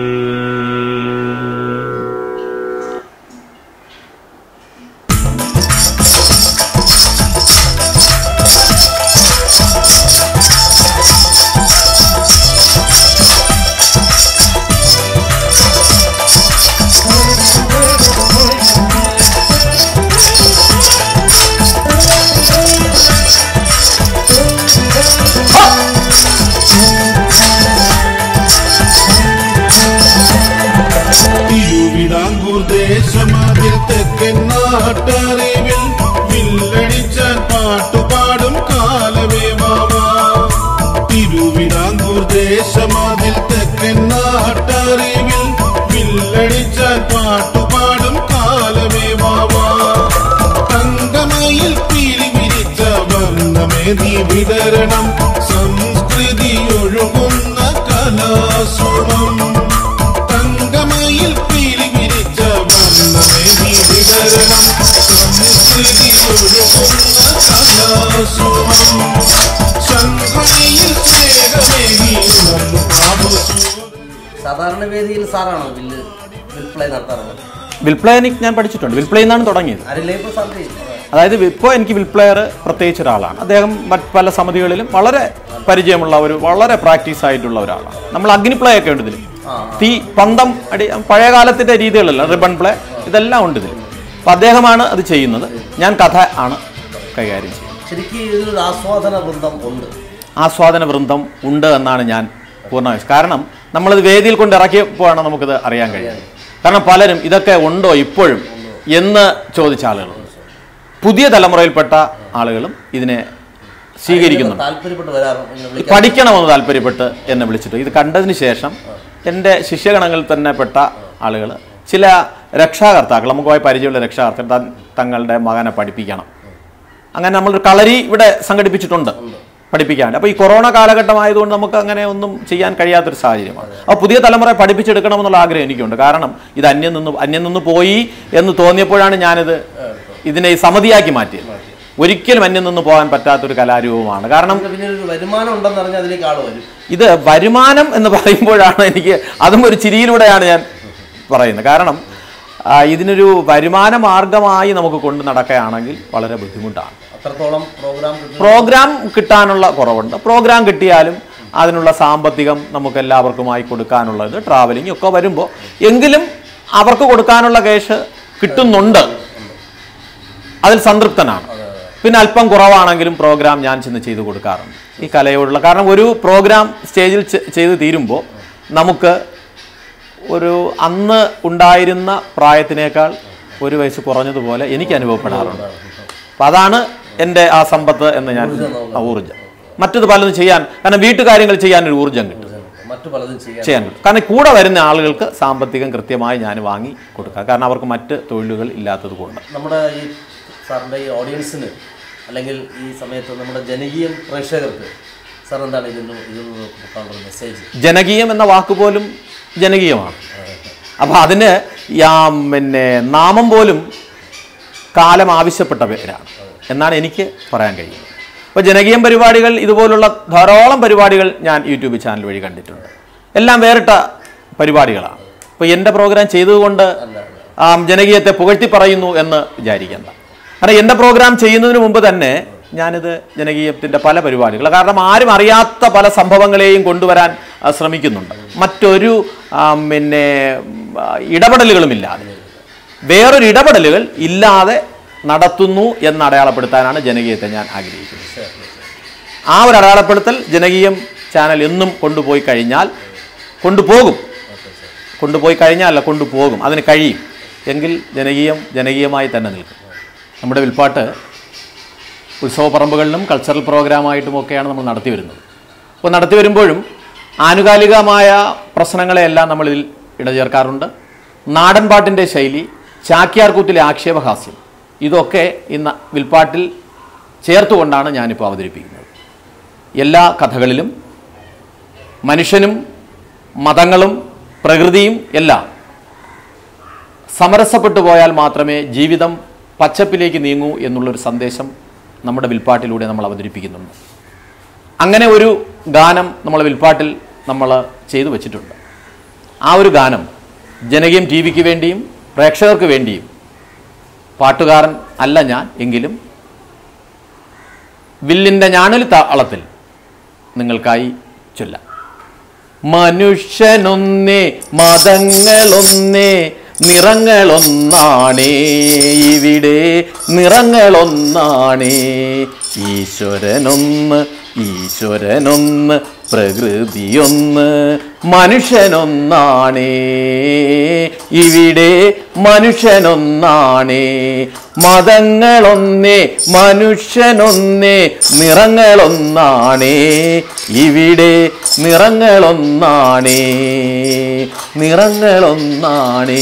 തിരുവിതാംകൂർ ദേശമതിൽ തെക്കൻ നാട്ടറിവിൽ വില്ലടിച്ചാൻ പാട്ടുപാടും കാലമേ മാവാ തിരുവിതാംകൂർ ദേശമതിൽ തെക്കൻ നാട്ടറിവിൽ വില്ലടിച്ചാൻ പാട്ടുപാടും കാലമേ മാവാ തങ്കമയിൽ പീലി വിരിച്ച വർണ്ണമേ നീ വിതരണം സംസ്കൃതി ഒഴുകുന്ന കലാസുരം തങ്കമയിൽ പീലി വിരിച്ച വർണ്ണമേ നീ വിതരണം സംസ്കൃതി ഒഴുകുന്ന കലാസുരം ശങ്കണിയിൽ സ്നേഹമേകി ഉണർന്നു കാമസൂരം സാധാരണ വേദിയിൽ സാറാണോ വില്ല് വിൽപ്ലേ നടത്താറുള്ളത് വിൽപ്ലയനിക് ഞാൻ പഠിച്ചിട്ടുണ്ട് വിൽപ്ലയിൽ നിന്നാണ് തുടങ്ങിയത് ആരെങ്കിലും ഇപ്പോൾ സാറിന് ചെയ്യും? അതായത് ഇപ്പോൾ എനിക്ക് വിൽപ്ലെയർ പ്രത്യേകിച്ച് ഒരാളാണ് അദ്ദേഹം മറ്റ് പല സമിതികളിലും വളരെ പരിചയമുള്ള ഒരു വളരെ പ്രാക്ടീസ് ആയിട്ടുള്ള ഒരാളാണ് നമ്മൾ അഗ്നി പ്ലേ ഒക്കെ ഉണ്ട് ഇതിൽ തീ പന്തം അടി പഴയ കാലത്തിന്റെ രീതികളല്ല റിബൺ പ്ലേ ഇതെല്ലാം ഉണ്ട് ഇതിൽ അപ്പം അദ്ദേഹമാണ് അത് ചെയ്യുന്നത് ഞാൻ കഥ ആണ് കൈകാര്യം ചെയ്യുന്നത് ശരിക്കും ഇതിലൊരു ആസ്വാദന വൃന്ദം ഉണ്ട് ആസ്വാദന വൃന്ദം ഉണ്ട് എന്നാണ് ഞാൻ പൂർണ്ണമായും കാരണം നമ്മളത് വേദിയിൽ കൊണ്ട് ഇറക്കിയപ്പോഴാണ് നമുക്കിത് അറിയാൻ കഴിയുന്നത് കാരണം പലരും ഇതൊക്കെ ഉണ്ടോ ഇപ്പോഴും എന്ന് ചോദിച്ച ആളുകളുണ്ട് പുതിയ തലമുറയിൽപ്പെട്ട ആളുകളും ഇതിനെ സ്വീകരിക്കുന്നുണ്ട് താല്പര്യപ്പെട്ട് വരാറും ഇങ്ങനെ ഇത് വിളിക്കാൻ പഠിക്കണമെന്ന് താല്പര്യപ്പെട്ട് എന്നെ വിളിച്ചിട്ട് ഇത് കണ്ടതിന് ശേഷം എൻ്റെ ശിഷ്യഗണങ്ങളിൽ തന്നെ പെട്ട ആളുകൾ ചില രക്ഷാകർത്താക്കൾ നമുക്കുമായി പരിചയമുള്ള രക്ഷാകർത്താക്കൾ തൻ- തങ്ങളുടെ മകനെ പഠിപ്പിക്കണം അങ്ങനെ നമ്മളൊരു കളരി ഇവിടെ സംഘടിപ്പിച്ചിട്ടുണ്ട് പഠിപ്പിക്കാൻ അപ്പോൾ ഈ കൊറോണ കാലഘട്ടമായതുകൊണ്ട് നമുക്ക് അങ്ങനെ ഒന്നും ചെയ്യാൻ കഴിയാത്തൊരു സാഹചര്യമാണ് അപ്പോൾ പുതിയ തലമുറയെ പഠിപ്പിച്ചെടുക്കണമെന്നുള്ള ആഗ്രഹം എനിക്കുണ്ട് കാരണം ഇത് അന്യം നിന്ന് അന്യം നിന്ന് പോയി എന്ന് തോന്നിയപ്പോഴാണ് ഞാനിത് ഇതിനെ ഈ സമിതിയാക്കി മാറ്റിയത് ഒരിക്കലും അന്യം നിന്ന് പോകാൻ പറ്റാത്തൊരു കലാരൂപമാണ് കാരണം നമുക്ക് പിന്നെ ഒരു വരുമാനം ഉണ്ടെന്ന് അറിഞ്ഞാൽ അതിലേക്ക് ആള് വരും ഇത് വരുമാനം എന്ന് പറയുമ്പോഴാണ് എനിക്ക് അതും ഒരു ചിരിയിലൂടെയാണ് ഞാൻ പറയുന്നത് കാരണം ആ, ഇതിനൊരു വരുമാന മാർഗമായി നമുക്ക് കൊണ്ട് നടക്കുകയാണെങ്കിൽ വളരെ ബുദ്ധിമുട്ടാണ് അത്രത്തോളം പ്രോഗ്രാം പ്രോഗ്രാം കിട്ടാനുള്ള കുറവുണ്ട് പ്രോഗ്രാം കിട്ടിയാലും അതിനുള്ള സാമ്പത്തികം നമുക്ക് എല്ലാവർക്കുമായി കൊടുക്കാനുള്ളത് ട്രാവലിംഗ് ഒക്കെ വരുമ്പോൾ എങ്കിലും അവർക്ക് കൊടുക്കാനുള്ള കേഷ് കിട്ടുന്നുണ്ട് അതിൽ സംതൃപ്തനാണ് പിന്നെ അല്പം കുറവാണെങ്കിലും പ്രോഗ്രാം ഞാൻ ചെന്ന് ചെയ്തു കൊടുക്കാറുണ്ട് ഈ കലയോടുള്ള കാരണം ഒരു പ്രോഗ്രാം സ്റ്റേജിൽ ചെ- ചെയ്ത് തീരുമ്പോൾ നമുക്ക് ഒരു അന്ന് ഉണ്ടായിരുന്ന പ്രായത്തിനേക്കാൾ ഒരു വയസ്സ് കുറഞ്ഞതുപോലെ എനിക്ക് അനുഭവപ്പെടാറുണ്ട് അപ്പം അതാണ് എൻ്റെ ആ സമ്പത്ത് എന്ന് ഞാൻ ആ ഊർജ്ജം മറ്റത് പലതും ചെയ്യാൻ കാരണം വീട്ടുകാര്യങ്ങൾ ചെയ്യാൻ ഒരു ഊർജ്ജം കിട്ടും മറ്റു പലതും ചെയ്യാൻ ചെയ്യാൻ പറ്റും കാരണം കൂടെ വരുന്ന ആളുകൾക്ക് സാമ്പത്തികം കൃത്യമായി ഞാൻ വാങ്ങി കൊടുക്കാം കാരണം അവർക്ക് മറ്റ് തൊഴിലുകൾ ഇല്ലാത്തത് കൊണ്ട് നമ്മുടെ ഈ സാറിൻ്റെ ഈ ഓഡിയൻസിന് അല്ലെങ്കിൽ ഈ സമയത്ത് നമ്മുടെ ജനകീയം പ്രേക്ഷകർക്ക് സാർ എന്താണ് ഇതിന് ഇതിന് കൊടുക്കാനുള്ള മെസ്സേജ് ജനകീയം എന്ന വാക്ക് പോലും ജനകീയമാണ് അപ്പോൾ അതിന് യാ- പിന്നെ നാമം പോലും കാലം ആവശ്യപ്പെട്ട പേരാണ് എന്നാണ് എനിക്ക് പറയാൻ കഴിയുന്നത് അപ്പോൾ ജനകീയം പരിപാടികൾ ഇതുപോലുള്ള ധാരാളം പരിപാടികൾ ഞാൻ യൂട്യൂബ് ചാനൽ വഴി കണ്ടിട്ടുണ്ട് എല്ലാം വേറിട്ട പരിപാടികളാണ് അപ്പോൾ എൻ്റെ പ്രോഗ്രാം ചെയ്തതുകൊണ്ട് ആ, ജനകീയത്തെ പുകഴ്ത്തി പറയുന്നു എന്ന് വിചാരിക്കേണ്ട കാരണം എൻ്റെ പ്രോഗ്രാം ചെയ്യുന്നതിന് മുമ്പ് തന്നെ ഞാനിത് ജനകീയത്തിൻ്റെ പല പരിപാടികൾ കാരണം ആരും അറിയാത്ത പല സംഭവങ്ങളെയും കൊണ്ടുവരാൻ ആ, ശ്രമിക്കുന്നുണ്ട് മറ്റൊരു ആ, പിന്നെ ആ, ഇടപെടലുകളുമില്ലാതെ വേറൊരു ഇടപെടലുകൾ ഇല്ലാതെ നടത്തുന്നു എന്ന് അടയാളപ്പെടുത്താനാണ് ജനകീയത്തെ ഞാൻ ആഗ്രഹിക്കുന്നത് ആ ഒരു അടയാളപ്പെടുത്തൽ ജനകീയം ചാനൽ എന്നും കൊണ്ടുപോയി കഴിഞ്ഞാൽ കൊണ്ടുപോകും കൊണ്ടുപോയി കഴിഞ്ഞാലല്ല കൊണ്ടുപോകും അതിന് കഴിയും എങ്കിൽ ജനകീയം ജനകീയമായി തന്നെ നിൽക്കും നമ്മുടെ വിൽപ്പാട്ട് ഉത്സവ പറമ്പുകളിലും കൾച്ചറൽ പ്രോഗ്രാമായിട്ടും ഒക്കെയാണ് നമ്മൾ നടത്തി വരുന്നത് അപ്പോൾ നടത്തി വരുമ്പോഴും ആനുകാലികമായ പ്രശ്നങ്ങളെയെല്ലാം നമ്മൾ ഇതിൽ ഇടചേർക്കാറുണ്ട് നാടൻ പാട്ടിൻ്റെ ശൈലി ചാക്യാർകൂത്തിലെ ആക്ഷേപഹാസ്യം ഇതൊക്കെ ഇന്ന് വിൽപ്പാട്ടിൽ ചേർത്തുകൊണ്ടാണ് ഞാനിപ്പോൾ അവതരിപ്പിക്കുന്നത് എല്ലാ കഥകളിലും മനുഷ്യനും മതങ്ങളും പ്രകൃതിയും എല്ലാം സമരസപ്പെട്ടു പോയാൽ മാത്രമേ ജീവിതം പച്ചപ്പിലേക്ക് നീങ്ങൂ എന്നുള്ളൊരു സന്ദേശം നമ്മുടെ വിൽപ്പാട്ടിലൂടെ നമ്മൾ അവതരിപ്പിക്കുന്നുണ്ട് അങ്ങനെ ഒരു ഗാനം നമ്മൾ വിൽപ്പാട്ടിൽ നമ്മൾ ചെയ്തു വച്ചിട്ടുണ്ട് ആ ഒരു ഗാനം ജനകീയം ടി വിക്ക് വേണ്ടിയും പ്രേക്ഷകർക്ക് വേണ്ടിയും പാട്ടുകാരൻ അല്ല ഞാൻ എങ്കിലും വില്ലിൻ്റെ ഞാണൽ താളത്തിൽ നിങ്ങൾക്കായി ചൊല്ലാം മനുഷ്യനൊന്നേ മതങ്ങളൊന്നേ നിറങ്ങളൊന്നാണേ ഇവിടെ നിറങ്ങളൊന്നാണേ ഈശ്വരനൊന്ന് ഈശ്വരനൊന്ന് പ്രകൃതിയൊന്ന് മനുഷ്യനൊന്നാണേ ഇവിടെ മനുഷ്യനൊന്നാണേ മതങ്ങളൊന്നേ മനുഷ്യനൊന്നേ നിറങ്ങളൊന്നാണേ ഇവിടെ നിറങ്ങളൊന്നാണേ നിറങ്ങളൊന്നാണേ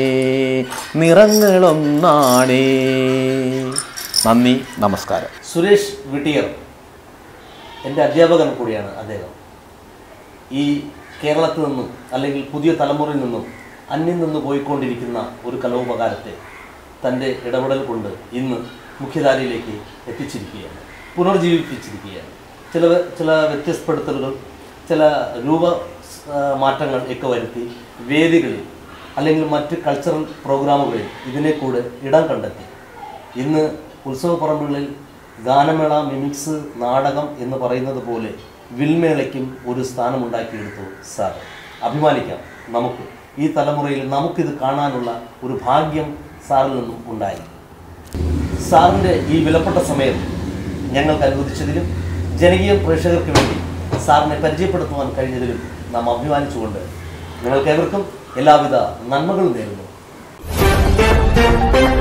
നിറങ്ങളൊന്നാണേ നന്ദി നമസ്കാരം സുരേഷ് വിട്ടിയർ എൻ്റെ അധ്യാപകൻ കൂടിയാണ് അദ്ദേഹം ഈ കേരളത്തിൽ നിന്നും അല്ലെങ്കിൽ പുതിയ തലമുറയിൽ നിന്നും അന്യം നിന്ന് പോയിക്കൊണ്ടിരിക്കുന്ന ഒരു കലോപകാരത്തെ തൻ്റെ ഇടപെടൽ കൊണ്ട് ഇന്ന് മുഖ്യധാരയിലേക്ക് എത്തിച്ചിരിക്കുകയാണ് പുനർജീവിപ്പിച്ചിരിക്കുകയാണ് ചില ചില വ്യത്യസ്തപ്പെടുത്തലുകൾ ചില രൂപ ആ, മാറ്റങ്ങൾ ഒക്കെ വരുത്തി വേദികളിൽ അല്ലെങ്കിൽ മറ്റ് കൾച്ചറൽ പ്രോഗ്രാമുകളിൽ ഇതിനെ കൂടെ ഇടം കണ്ടെത്തി ഇന്ന് ഉത്സവപ്പറമ്പുകളിൽ ഗാനമേള മിമിക്സ് നാടകം എന്ന് പറയുന്നത് പോലെ വിൽമേളയ്ക്കും ഒരു സ്ഥാനമുണ്ടാക്കിയെടുത്തു സാർ അഭിമാനിക്കാം നമുക്ക് ഈ തലമുറയിൽ നമുക്കിത് കാണാനുള്ള ഒരു ഭാഗ്യം സാറിൽ നിന്നും ഉണ്ടായി സാറിൻ്റെ ഈ വിലപ്പെട്ട സമയം ഞങ്ങൾക്ക് അനുവദിച്ചതിലും ജനകീയ പ്രേക്ഷകർക്ക് വേണ്ടി സാറിനെ പരിചയപ്പെടുത്തുവാൻ കഴിഞ്ഞതിലും നാം അഭിമാനിച്ചുകൊണ്ട് നിങ്ങൾക്കേവർക്കും എല്ലാവിധ നന്മകളും നേരുന്നു